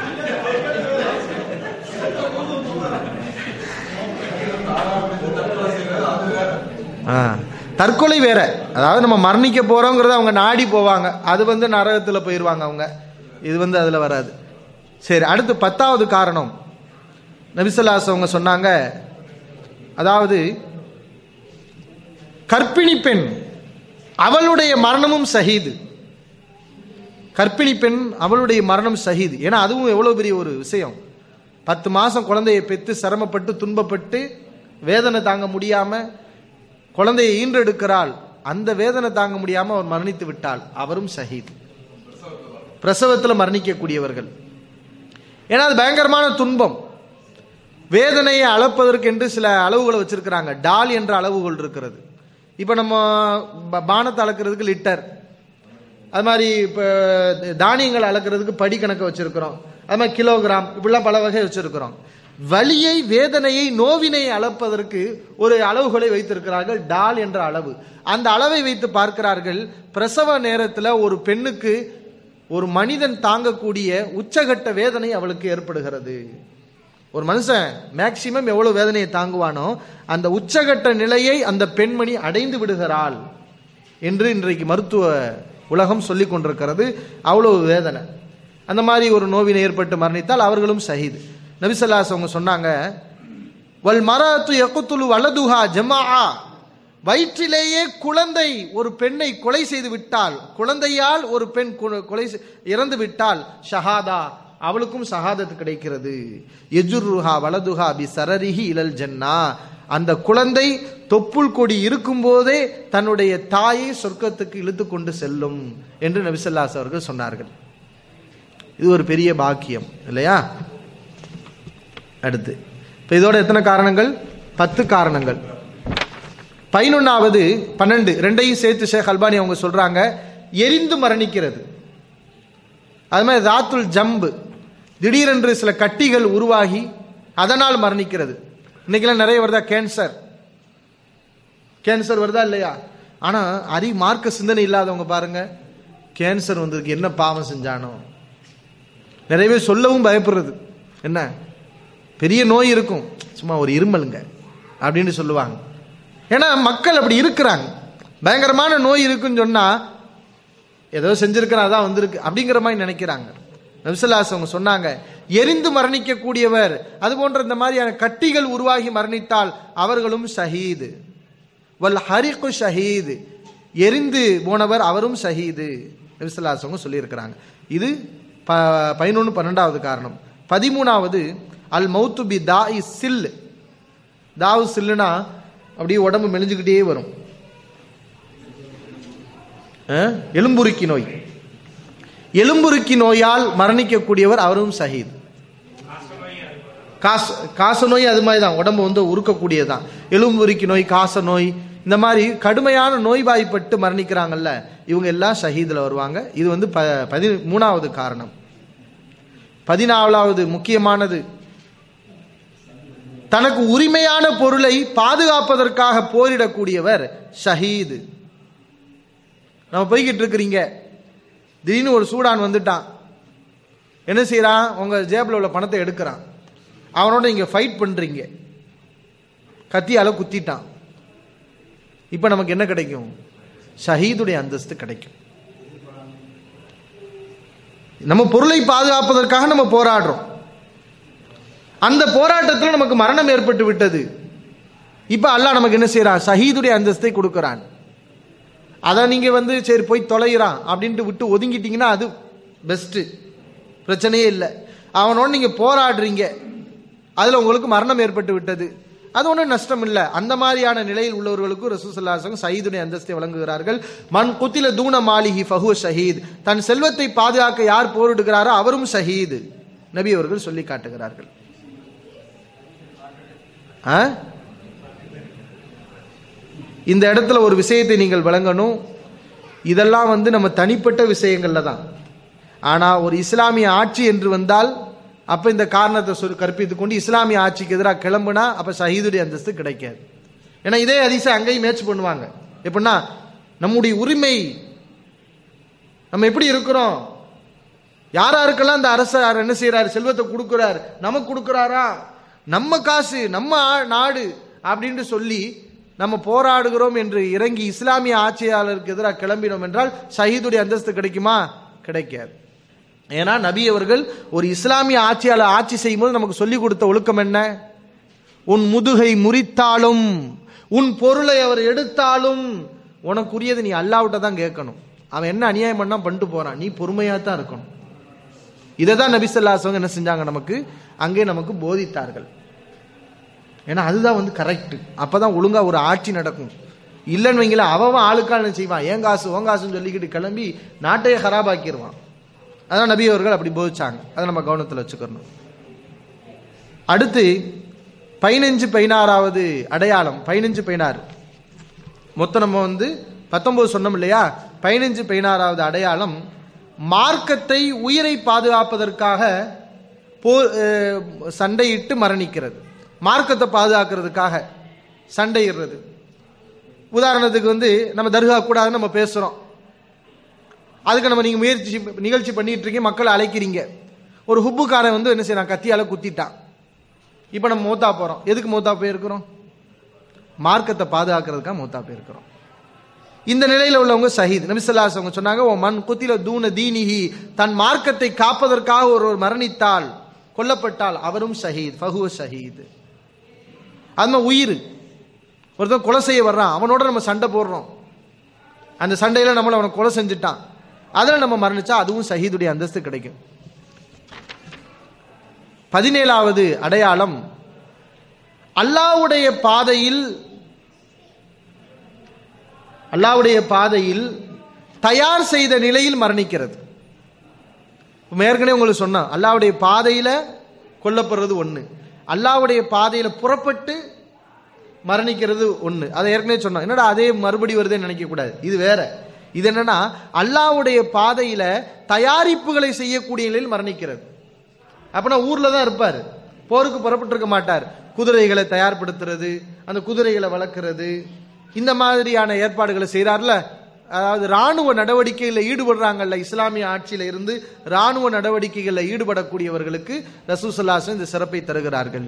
ஆ தற்கொலை வேற அதாவது நம்ம மரணிக்க போறோங்கிறத அவங்க நாடி போவாங்க அது வந்து நரகத்துல போயிருவாங்க அவங்க இது வந்து அதுல வராது சரி அடுத்து பத்தாவது காரணம் நபிசல்லாஸ் அவங்க சொன்னாங்க அதாவது கர்ப்பிணி பெண் அவளுடைய மரணமும் ஷஹீது கர்ப்பிணி பெண் அவளுடைய மரணம் ஷஹீது ஏன்னா அதுவும் எவ்வளவு பெரிய ஒரு விஷயம் பத்து மாசம் குழந்தையை பெற்று சிரமப்பட்டு துன்பப்பட்டு வேதனை தாங்க முடியாம குழந்தையை ஈன்றெடுக்கிறாள் அந்த வேதனை தாங்க முடியாம அவர் மரணித்து விட்டாள் அவரும் ஷஹீத் பிரசவத்தில் மரணிக்கக்கூடியவர்கள் ஏன்னா அது பயங்கரமான துன்பம் வேதனையை அளப்பதற்கு என்று சில அளவுகளை வச்சிருக்கிறாங்க டால் என்ற அளவுகள் இருக்கிறது இப்போ நம்ம ப- பானத்தை அளக்கிறதுக்கு லிட்டர் அது மாதிரி இப்போ தானியங்கள் அளக்கிறதுக்கு படி கணக்கு வச்சிருக்கிறோம் அது மாதிரி கிலோகிராம் இப்படிலாம் பல வகை வச்சிருக்கிறோம் வலியை வேதனையை நோவினை அளப்பதற்கு ஒரு அளவுகளை வைத்திருக்கிறார்கள் டால் என்ற அளவு அந்த அளவை வைத்து பார்க்கிறார்கள் பிரசவ நேரத்தில் ஒரு பெண்ணுக்கு ஒரு மனிதன் தாங்கக்கூடிய உச்சகட்ட வேதனை அவளுக்கு ஏற்படுகிறது ஒரு மனுஷன் மேக்சிமம் எவ்வளவு வேதனையை தாங்குவானோ அந்த உச்சகட்ட நிலையை அந்த பெண்மணி அடைந்து விடுகிறாள் என்று இன்றைக்கு மருத்துவ உலகம் சொல்லிக் கொண்டிருக்கிறது அவ்வளவு வேதனை அந்த மாதிரி ஒரு நோவினை ஏற்பட்டு மரணித்தால் அவர்களும் ஷஹீது நபிசல்லாஸ் அவங்க சொன்னாங்க வல் மரத்து யகுத்துலு வலதுஹா ஜமாஆ வயிற்றிலேயே குழந்தை ஒரு பெண்ணை கொலை செய்து விட்டால் குழந்தையால் ஒரு பெண் கு- கொலை செய்- இறந்து விட்டால் ஷஹாதா அவளுக்கும் ஷஹாதத் கிடைக்கிறது எஜுருஹா வலதுஹா பி சரரிஹி இலல் ஜன்னா அந்த குழந்தை தொப்புள் கொடி இருக்கும்போதே தன்னுடைய தாயை சொர்க்கத்துக்கு இழுத்து கொண்டு செல்லும் என்று நபிசல்லாஸ் அவர்கள் சொன்னார்கள் இது ஒரு பெரிய பாக்கியம் இல்லையா அடுத்து இப்போ இதோட எத்தனை காரணங்கள் பத்து காரணங்கள் பதினொன்னாவது பன்னெண்டு ரெண்டையும் சேர்த்து ஷேக் அல்பானி அவங்க சொல்றாங்க எரிந்து மரணிக்கிறது அது மாதிரி ராத்துல் ஜம்பு திடீரென்று சில கட்டிகள் உருவாகி அதனால் மரணிக்கிறது இன்னைக்கெல்லாம் நிறைய வருதா கேன்சர் கேன்சர் வருதா இல்லையா ஆனா அறி மார்க்க சிந்தனை இல்லாதவங்க பாருங்க கேன்சர் வந்ததுக்கு என்ன பாவம் செஞ்சானோ நிறைய பேர் சொல்லவும் பயப்படுறது என்ன பெரிய நோய் இருக்கும் சும்மா ஒரு இருமலுங்க அப்படின்னு சொல்லுவாங்க ஏன்னா மக்கள் அப்படி இருக்கிறாங்க பயங்கரமான நோய் இருக்குன்னு சொன்னா ஏதோ செஞ்சிருக்கிறா அதான் வந்திருக்கு அப்படிங்கிற மாதிரி நினைக்கிறாங்க நபிசல்லாஸ் அவங்க சொன்னாங்க எரிந்து மரணிக்கக்கூடியவர் அது போன்ற இந்த மாதிரியான கட்டிகள் உருவாகி மரணித்தால் அவர்களும் ஷஹீது வல் ஹரிக்கு ஷஹீது எரிந்து போனவர் அவரும் ஷஹீது நபிசல்லாஸ் அவங்க சொல்லியிருக்கிறாங்க இது ப பதினொன்று பன்னெண்டாவது காரணம் பதிமூணாவது அல் மௌத்து பி தா இஸ் சில் தாவு சில்லுனா அப்படியே உடம்பு மெலிஞ்சுக்கிட்டே வரும் அஹ், எலும்புருக்கி நோய் எலும்புருக்கி நோயால் மரணிக்கக்கூடியவர் அவரும் ஷஹீத் காச காச நோய் அது மாதிரி தான் உடம்பு வந்து உருக்கக்கூடியதுதான் எலும்புருக்கி நோய் காச நோய் இந்த மாதிரி கடுமையான நோய்வாய்ப்பட்டு மரணிக்கிறாங்கல்ல இவங்க எல்லாம் ஷஹீதில் வருவாங்க இது வந்து ப பதி மூணாவது காரணம் பதினாலாவது முக்கியமானது தனக்கு உரிமையான பொருளை பாதுகாப்பதற்காக போரிடக்கூடியவர் ஷஹீது நம்ம போய்கிட்டு இருக்கிறீங்க திடீர்னு ஒரு சூடான் வந்துட்டான் என்ன செய்றான் உங்க ஜேபில் உள்ள பணத்தை எடுக்கிறான் அவனோட நீங்க ஃபைட் பண்றீங்க கத்தியால குத்திட்டான் இப்போ நமக்கு என்ன கிடைக்கும் ஷஹீதுடைய அந்தஸ்து கிடைக்கும் நம்ம பொருளை பாதுகாப்பதற்காக நம்ம போராடுறோம் அந்த போராட்டத்தில் நமக்கு மரணம் ஏற்பட்டு விட்டது இப்போ அல்லாஹ் நமக்கு என்ன செய்றான் ஷஹீதுடைய அந்தஸ்தை கொடுக்கிறான் அதை நீங்க வந்து சரி போய் தொலைகிறான் அப்படின்ட்டு விட்டு ஒதுங்கிட்டீங்கன்னா அது பெஸ்ட் பிரச்சனையே இல்லை அவனோட நீங்க போராடுறீங்க அதுல உங்களுக்கு மரணம் ஏற்பட்டு விட்டது அது ஒன்றும் நஷ்டம் இல்லை அந்த மாதிரியான நிலையில் உள்ளவர்களுக்கும் ரசூசல்லாசம் சயீதுடைய அந்தஸ்தை வழங்குகிறார்கள் மண் குத்தில தூண மாலிஹி ஃபஹு ஷஹீத் தன் செல்வத்தை பாதுகாக்க யார் போரிடுகிறாரோ அவரும் ஷஹீது நபி அவர்கள் சொல்லி காட்டுகிறார்கள் ஆ இந்த இடத்துல ஒரு விஷயத்தை நீங்கள் விளங்கணும் இதெல்லாம் வந்து நம்ம தனிப்பட்ட விஷயங்கள்ல தான் ஆனா ஒரு இஸ்லாமிய ஆட்சி என்று வந்தால் அப்ப இந்த காரணத்தை சொல் கற்பித்துக் கொண்டு இஸ்லாமிய ஆட்சிக்கு எதிராக கிளம்புனா அப்ப ஷஹீதுடைய அந்தஸ்து கிடைக்காது ஏன்னா இதே அதிசை அங்கேயும் மேட்ச் பண்ணுவாங்க எப்படின்னா நம்முடைய உரிமை நம்ம எப்படி இருக்கிறோம் யார் யாருக்கெல்லாம் இந்த அரசர் என்ன செய்யறாரு செல்வத்தை கொடுக்கிறார் நமக்கு கொடுக்கிறாரா நம்ம காசு நம்ம ஆ- நாடு அப்படின்னு சொல்லி நம்ம போராடுகிறோம் என்று இறங்கி இஸ்லாமிய ஆட்சியாளருக்கு எதிராக கிளம்பினோம் என்றால் ஷஹீதுடைய அந்தஸ்து கிடைக்குமா கிடைக்காது ஏன்னா நபி அவர்கள் ஒரு இஸ்லாமிய ஆட்சியாளர் ஆட்சி செய்யும்போது நமக்கு சொல்லிக் கொடுத்த ஒழுக்கம் என்ன உன் முதுகை முறித்தாலும் உன் பொருளை அவர் எடுத்தாலும் உனக்குரியது நீ அல்லாவிட்ட தான் கேட்கணும் அவன் என்ன அநியாயம் பண்ணா பண்ணிட்டு போறான் நீ பொறுமையா தான் இருக்கணும் இதை தான் நபி ஸல்லல்லாஹு என்ன செஞ்சாங்க நமக்கு அங்கே நமக்கு போதித்தார்கள் ஏன்னா அதுதான் வந்து கரெக்ட் அப்பதான் ஒழுங்கா ஒரு ஆட்சி நடக்கும் இல்லைன்னு வைங்களேன் அவன் ஆளுக்கால் என்ன செய்வான் ஏன் காசு ஓன் காசுன்னு சொல்லிக்கிட்டு கிளம்பி நாட்டையே ஹராபாக்கிடுவான் அதான் நபி அவர்கள் அப்படி போதிச்சாங்க அதை நம்ம கவனத்தில் வச்சுக்கணும் அடுத்து பதினஞ்சு பதினாறாவது அடையாளம் பதினஞ்சு பதினாறு மொத்தம் நம்ம வந்து பத்தொன்பது சொன்னோம் இல்லையா பதினஞ்சு பதினாறாவது அடையாளம் மார்க்கத்தை உயிரை பாதுகாப்பதற்காக போ அஹ், சண்டையிட்டு மரணிக்கிறது மார்க்கத்தை பாதுகாக்கிறதுக்காக சண்டையிடுறது உதாரணத்துக்கு வந்து நம்ம தர்கா கூடாதுன்னு நம்ம பேசுறோம் அதுக்கு நம்ம நீங்க முயற்சி நிகழ்ச்சி பண்ணிட்டு இருக்கீங்க மக்களை அழைக்கிறீங்க ஒரு ஹுப்புக்காரன் வந்து என்ன செய்யறான் கத்தியால குத்திட்டான் இப்போ நம்ம மூத்தா போறோம் எதுக்கு மூத்தா போயிருக்கிறோம் மார்க்கத்தை பாதுகாக்கிறதுக்காக மூத்தா போயிருக்கிறோம் இந்த நிலையில உள்ளவங்க ஷஹீத் நபிசல்லாஸ் அவங்க சொன்னாங்க "ஓ மண் குத்தில தூன தீனிஹி தன் மார்க்கத்தை காப்பதற்காக ஒருவர் மரணித்தால் கொல்லப்பட்டால் அவரும் ஷஹீத் ஃபஹுவ ஷஹீத் அது மாதிரி உயிர் ஒருத்தன் கொலை செய்ய வர்றான் அவனோட நம்ம சண்டை போடுறோம் அந்த சண்டையில நம்மள அவனை கொலை செஞ்சுட்டான் அதில் நம்ம மரணிச்சா அதுவும் ஷஹீதுடைய அந்தஸ்து கிடைக்கும் பதினேழாவது அடையாளம் அல்லாவுடைய பாதையில் அல்லாவுடைய பாதையில் தயார் செய்த நிலையில் மரணிக்கிறது இப்ப ஏற்கனவே உங்களுக்கு சொன்னேன் அல்லாவுடைய பாதையில கொல்லப்படுறது ஒண்ணு அல்லாவுடைய பாதையில புறப்பட்டு மரணிக்கிறது ஒண்ணு அதை ஏற்கனவே சொன்னோம் என்னடா அதே மறுபடி வருதுன்னு நினைக்க கூடாது இது வேற இது என்னன்னா அல்லாவுடைய பாதையில தயாரிப்புகளை செய்யக்கூடிய நிலையில் மரணிக்கிறது அப்பனா ஊர்ல தான் இருப்பார் போருக்கு புறப்பட்டு இருக்க மாட்டார் குதிரைகளை தயார்படுத்துறது அந்த குதிரைகளை வளர்க்கறது இந்த மாதிரியான ஏற்பாடுகளை செய்கிறார்ல அதாவது ராணுவ நடவடிக்கைகளில் ஈடுபடுறாங்கல்ல இஸ்லாமிய ஆட்சியில இருந்து ராணுவ நடவடிக்கைகளில் ஈடுபடக்கூடியவர்களுக்கு ரசூசல்லாசன் இந்த சிறப்பை தருகிறார்கள்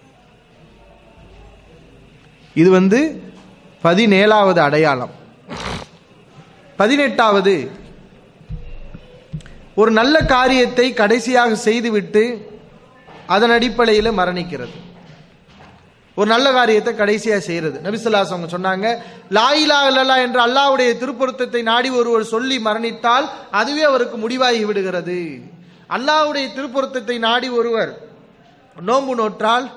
இது வந்து பதினேழாவது அடையாளம் பதினெட்டாவது ஒரு நல்ல காரியத்தை கடைசியாக செய்துவிட்டு அதன் அடிப்படையில் மரணிக்கிறது ஒரு நல்ல காரியத்தை கடைசியாக செய்யறது நபிசுல்லாஸ் அவங்க சொன்னாங்க லாயிலா இல்லல்லா என்ற அல்லாவுடைய திருப்பொருத்தத்தை நாடி ஒருவர் சொல்லி மரணித்தால் அதுவே அவருக்கு முடிவாகி விடுகிறது அல்லாவுடைய திருப்பொருத்தத்தை நாடி ஒருவர் நோன்பு நோற்றால்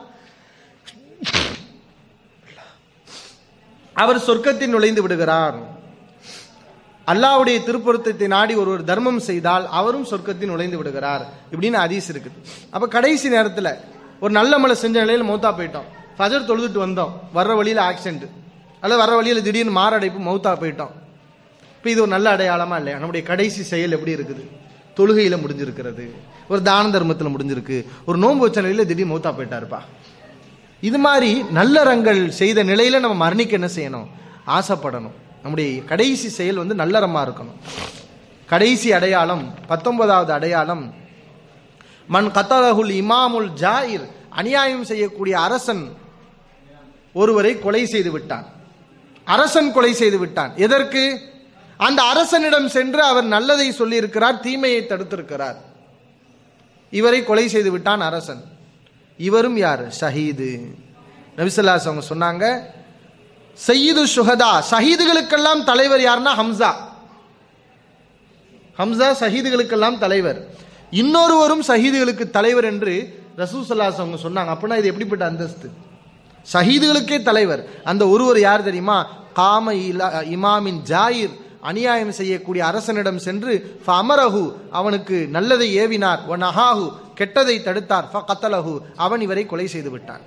அவர் சொர்க்கத்தில் நுழைந்து விடுகிறார் அல்லாவுடைய திருப்பொருத்தத்தை நாடி ஒருவர் தர்மம் செய்தால் அவரும் சொர்க்கத்தில் நுழைந்து விடுகிறார் இப்படின்னு ஹதீஸ் இருக்குது அப்ப கடைசி நேரத்தில் ஒரு நல்ல மழை செஞ்ச நிலையில் மௌத்தா போயிட்டோம் ஃபஜர் தொழுதுட்டு வந்தோம் வர்ற வழியில் ஆக்சிடென்ட் அல்லது வர்ற வழியில் திடீர்னு மாரடைப்பு மௌத்தா போயிட்டோம் இப்போ இது ஒரு நல்ல அடையாளமா இல்லையா நம்முடைய கடைசி செயல் எப்படி இருக்குது தொழுகையில முடிஞ்சிருக்கிறது ஒரு தான தர்மத்தில் முடிஞ்சிருக்கு ஒரு நோன்பு வச்ச நிலையில திடீர்னு மௌத்தா போயிட்டாருப்பா இது மாதிரி நல்லறங்கள் செய்த நிலையில நம்ம மரணிக்க என்ன செய்யணும் ஆசைப்படணும் நம்முடைய கடைசி செயல் வந்து நல்லறமா இருக்கணும் கடைசி அடையாளம் பத்தொன்பதாவது அடையாளம் மன் கத்தலகுல் இமாமுல் ஜாயிர் அநியாயம் செய்யக்கூடிய அரசன் ஒருவரை கொலை செய்து விட்டான் அரசன் கொலை செய்து விட்டான் எதற்கு அந்த அரசனிடம் சென்று அவர் நல்லதை சொல்லியிருக்கிறார் தீமையை தடுத்திருக்கிறார் இவரை கொலை செய்து விட்டான் அரசன் இவரும் யார் ஷஹீது நபிசல்லாஸ் அவங்க சொன்னாங்க சையீது சுஹதா ஷஹீதுகளுக்கெல்லாம் தலைவர் யாருன்னா ஹம்சா ஹம்சா ஷஹீதுகளுக்கெல்லாம் தலைவர் இன்னொருவரும் ஷஹீதுகளுக்கு தலைவர் என்று ரசூசல்லாஸ் அவங்க சொன்னாங்க அப்படின்னா இது எப்படிப்பட்ட அந்தஸ்து ஷஹீதுகளுக்கே தலைவர் அந்த ஒருவர் யார் தெரியுமா காம இலா இமாமின் ஜாயிர் அநியாயம் செய்யக்கூடிய அரசனிடம் சென்று அமரஹு அவனுக்கு நல்லதை ஏவினார் ஒன் அஹாஹு கெட்டதை தடுத்தார் ஃப கத்தலஹு அவன் இவரை கொலை செய்து விட்டான்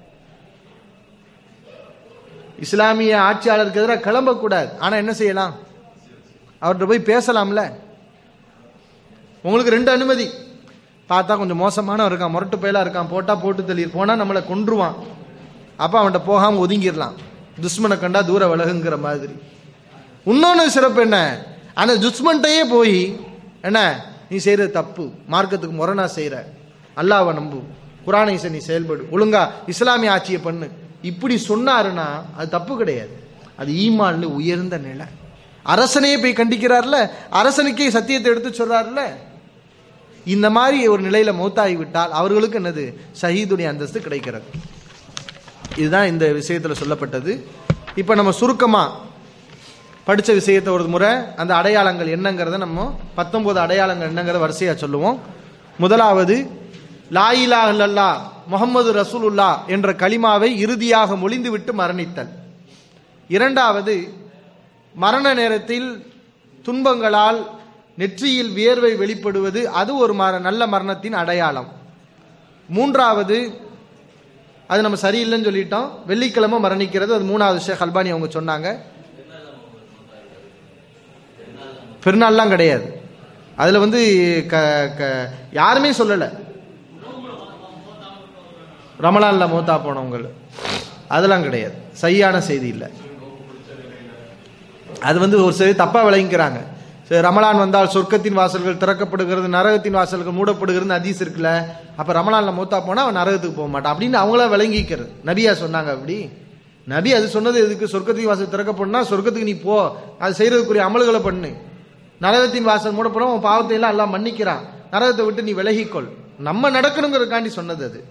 இஸ்லாமிய ஆட்சியாளருக்கு எதிராக கிளம்பக்கூடாது ஆனா என்ன செய்யலாம் அவர்கிட்ட போய் பேசலாம்ல உங்களுக்கு ரெண்டு அனுமதி பார்த்தா கொஞ்சம் மோசமானவன் இருக்கான் முரட்டு பயலா இருக்கான் போட்டா போட்டு தள்ளி போனா நம்மளை கொன்றுவான் அப்ப அவன்கிட்ட போகாம ஒதுங்கிடலாம் துஷ்மனை கண்டா தூர விலகுங்கிற மாதிரி இன்னொன்று சிறப்பு என்ன அந்த துஷ்மன்ட்டையே போய் என்ன நீ செய்யறது தப்பு மார்க்கத்துக்கு முரணா செய்யற அல்லாவை நம்பு குரானை நீ செயல்படு ஒழுங்கா இஸ்லாமிய ஆட்சியை பண்ணு இப்படி சொன்னாருன்னா அது தப்பு கிடையாது அது ஈமான்ல உயர்ந்த நிலை அரசனையே போய் கண்டிக்கிறார்ல அரசனுக்கே சத்தியத்தை எடுத்து சொல்றாருல இந்த மாதிரி ஒரு நிலையில மௌத்தாகி விட்டால் அவர்களுக்கு என்னது ஷஹீதுடைய அந்தஸ்து கிடைக்கிறது இதுதான் இந்த விஷயத்துல சொல்லப்பட்டது இப்ப நம்ம சுருக்கமா படிச்ச விஷயத்தை ஒரு முறை அந்த அடையாளங்கள் என்னங்கிறத நம்ம பத்தொன்பது அடையாளங்கள் என்னங்கிறத வரிசையா சொல்லுவோம் முதலாவது லாயிலா இல்லல்லா முகமது ரசூலுல்லா என்ற கலிமாவை இறுதியாக மொழிந்துவிட்டு மரணித்தல் இரண்டாவது மரண நேரத்தில் துன்பங்களால் நெற்றியில் வியர்வை வெளிப்படுவது அது ஒரு மர நல்ல மரணத்தின் அடையாளம் மூன்றாவது அது நம்ம சரியில்லைன்னு சொல்லிட்டோம் வெள்ளிக்கிழமை மரணிக்கிறது அது மூணாவது ஷேக் அல்பானி அவங்க சொன்னாங்க பெருநாள்லாம் கிடையாது அதில் வந்து க க யாருமே சொல்லலை ரமலான்ல மூத்தா போனவங்க அதெல்லாம் கிடையாது சரியான செய்தி இல்லை அது வந்து ஒரு சரி தப்பா விளங்கிக்கிறாங்க சரி ரமலான் வந்தால் சொர்க்கத்தின் வாசல்கள் திறக்கப்படுகிறது நரகத்தின் வாசல்கள் மூடப்படுகிறது அதீஸ் இருக்குல்ல அப்ப ரமலான்ல மூத்தா போனா அவன் நரகத்துக்கு போக மாட்டான் அப்படின்னு அவங்களா விளங்கிக்கிறது நபியா சொன்னாங்க அப்படி நபி அது சொன்னது எதுக்கு சொர்க்கத்தின் வாசல் திறக்கப்படுனா சொர்க்கத்துக்கு நீ போ அது செய்யறதுக்குரிய அமல்களை பண்ணு நரகத்தின் வாசல் மூடப்படும் உன் பாவத்தை எல்லாம் எல்லாம் மன்னிக்கிறான் நரகத்தை விட்டு நீ விலகிக்கொள் நம்ம நடக்கணுங்கிறதுக்காண்டி சொன்னது அது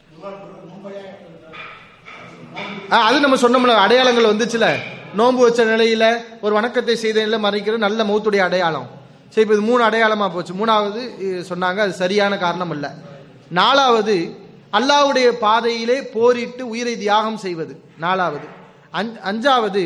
ஆ, அது நம்ம சொன்னோம்ல அடையாளங்கள் வந்துச்சுல நோன்பு வச்ச நிலையில ஒரு வணக்கத்தை செய்த நிலையில மறைக்கிறது நல்ல மௌத்துடைய அடையாளம் சரி இப்போ இது மூணு அடையாளமா போச்சு மூணாவது இது சொன்னாங்க அது சரியான காரணம் அல்ல நாலாவது அல்லாஹ்வுடைய பாதையிலே போரிட்டு உயிரை தியாகம் செய்வது நாலாவது அஞ்- அஞ்சாவது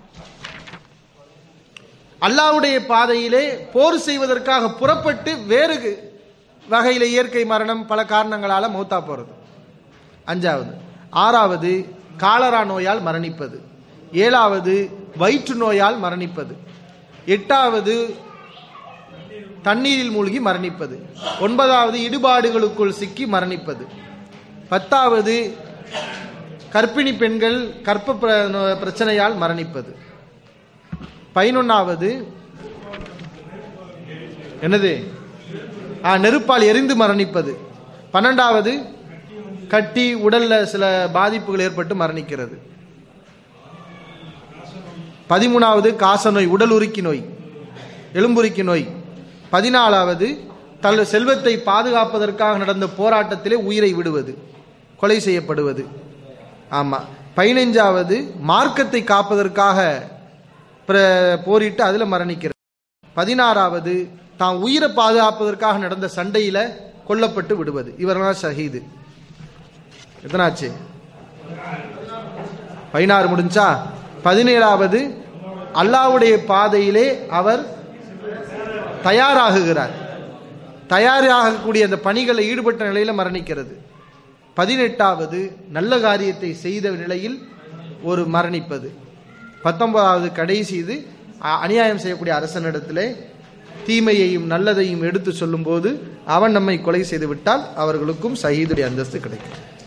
அல்லாஹ்வுடைய பாதையிலே போர் செய்வதற்காக புறப்பட்டு வேறு வகையில இயற்கை மரணம் பல காரணங்களால மௌத்தா போறது அஞ்சாவது ஆறாவது காலரா நோயால் மரணிப்பது ஏழாவது வயிற்று நோயால் மரணிப்பது எட்டாவது தண்ணீரில் மூழ்கி மரணிப்பது ஒன்பதாவது இடுபாடுகளுக்குள் சிக்கி மரணிப்பது பத்தாவது கர்ப்பிணி பெண்கள் கற்ப பிர- பிரச்சனையால் மரணிப்பது பதினொன்னாவது என்னது ஆ நெருப்பால் எரிந்து மரணிப்பது பன்னெண்டாவது கட்டி உடல்ல சில பாதிப்புகள் ஏற்பட்டு மரணிக்கிறது பதிமூணாவது காசநோய் உடல் உருக்கி நோய் எலும்புருக்கி நோய் பதினாலாவது தன் செல்வத்தை பாதுகாப்பதற்காக நடந்த போராட்டத்திலே உயிரை விடுவது கொலை செய்யப்படுவது ஆமா பதினைஞ்சாவது மார்க்கத்தை காப்பதற்காக பிர- போரிட்டு அதுல மரணிக்கிறது பதினாறாவது தான் உயிரை பாதுகாப்பதற்காக நடந்த சண்டையில கொல்லப்பட்டு விடுவது இவரெல்லாம் ஷஹீது எத்தனாச்சு பதினாறு முடிஞ்சா பதினேழாவது அல்லாஹ்வுடைய பாதையிலே அவர் தயாராகுகிறார் தயாராகக்கூடிய அந்த பணிகளை ஈடுபட்ட நிலையில மரணிக்கிறது பதினெட்டாவது நல்ல காரியத்தை செய்த நிலையில் ஒரு மரணிப்பது பத்தொன்பதாவது கடைசி இது அ- அநியாயம் செய்யக்கூடிய அரசனிடத்திலே தீமையையும் நல்லதையும் எடுத்து சொல்லும்போது அவன் நம்மை கொலை செய்து விட்டால் அவர்களுக்கும் சயீதுடைய அந்தஸ்து கிடைக்கும்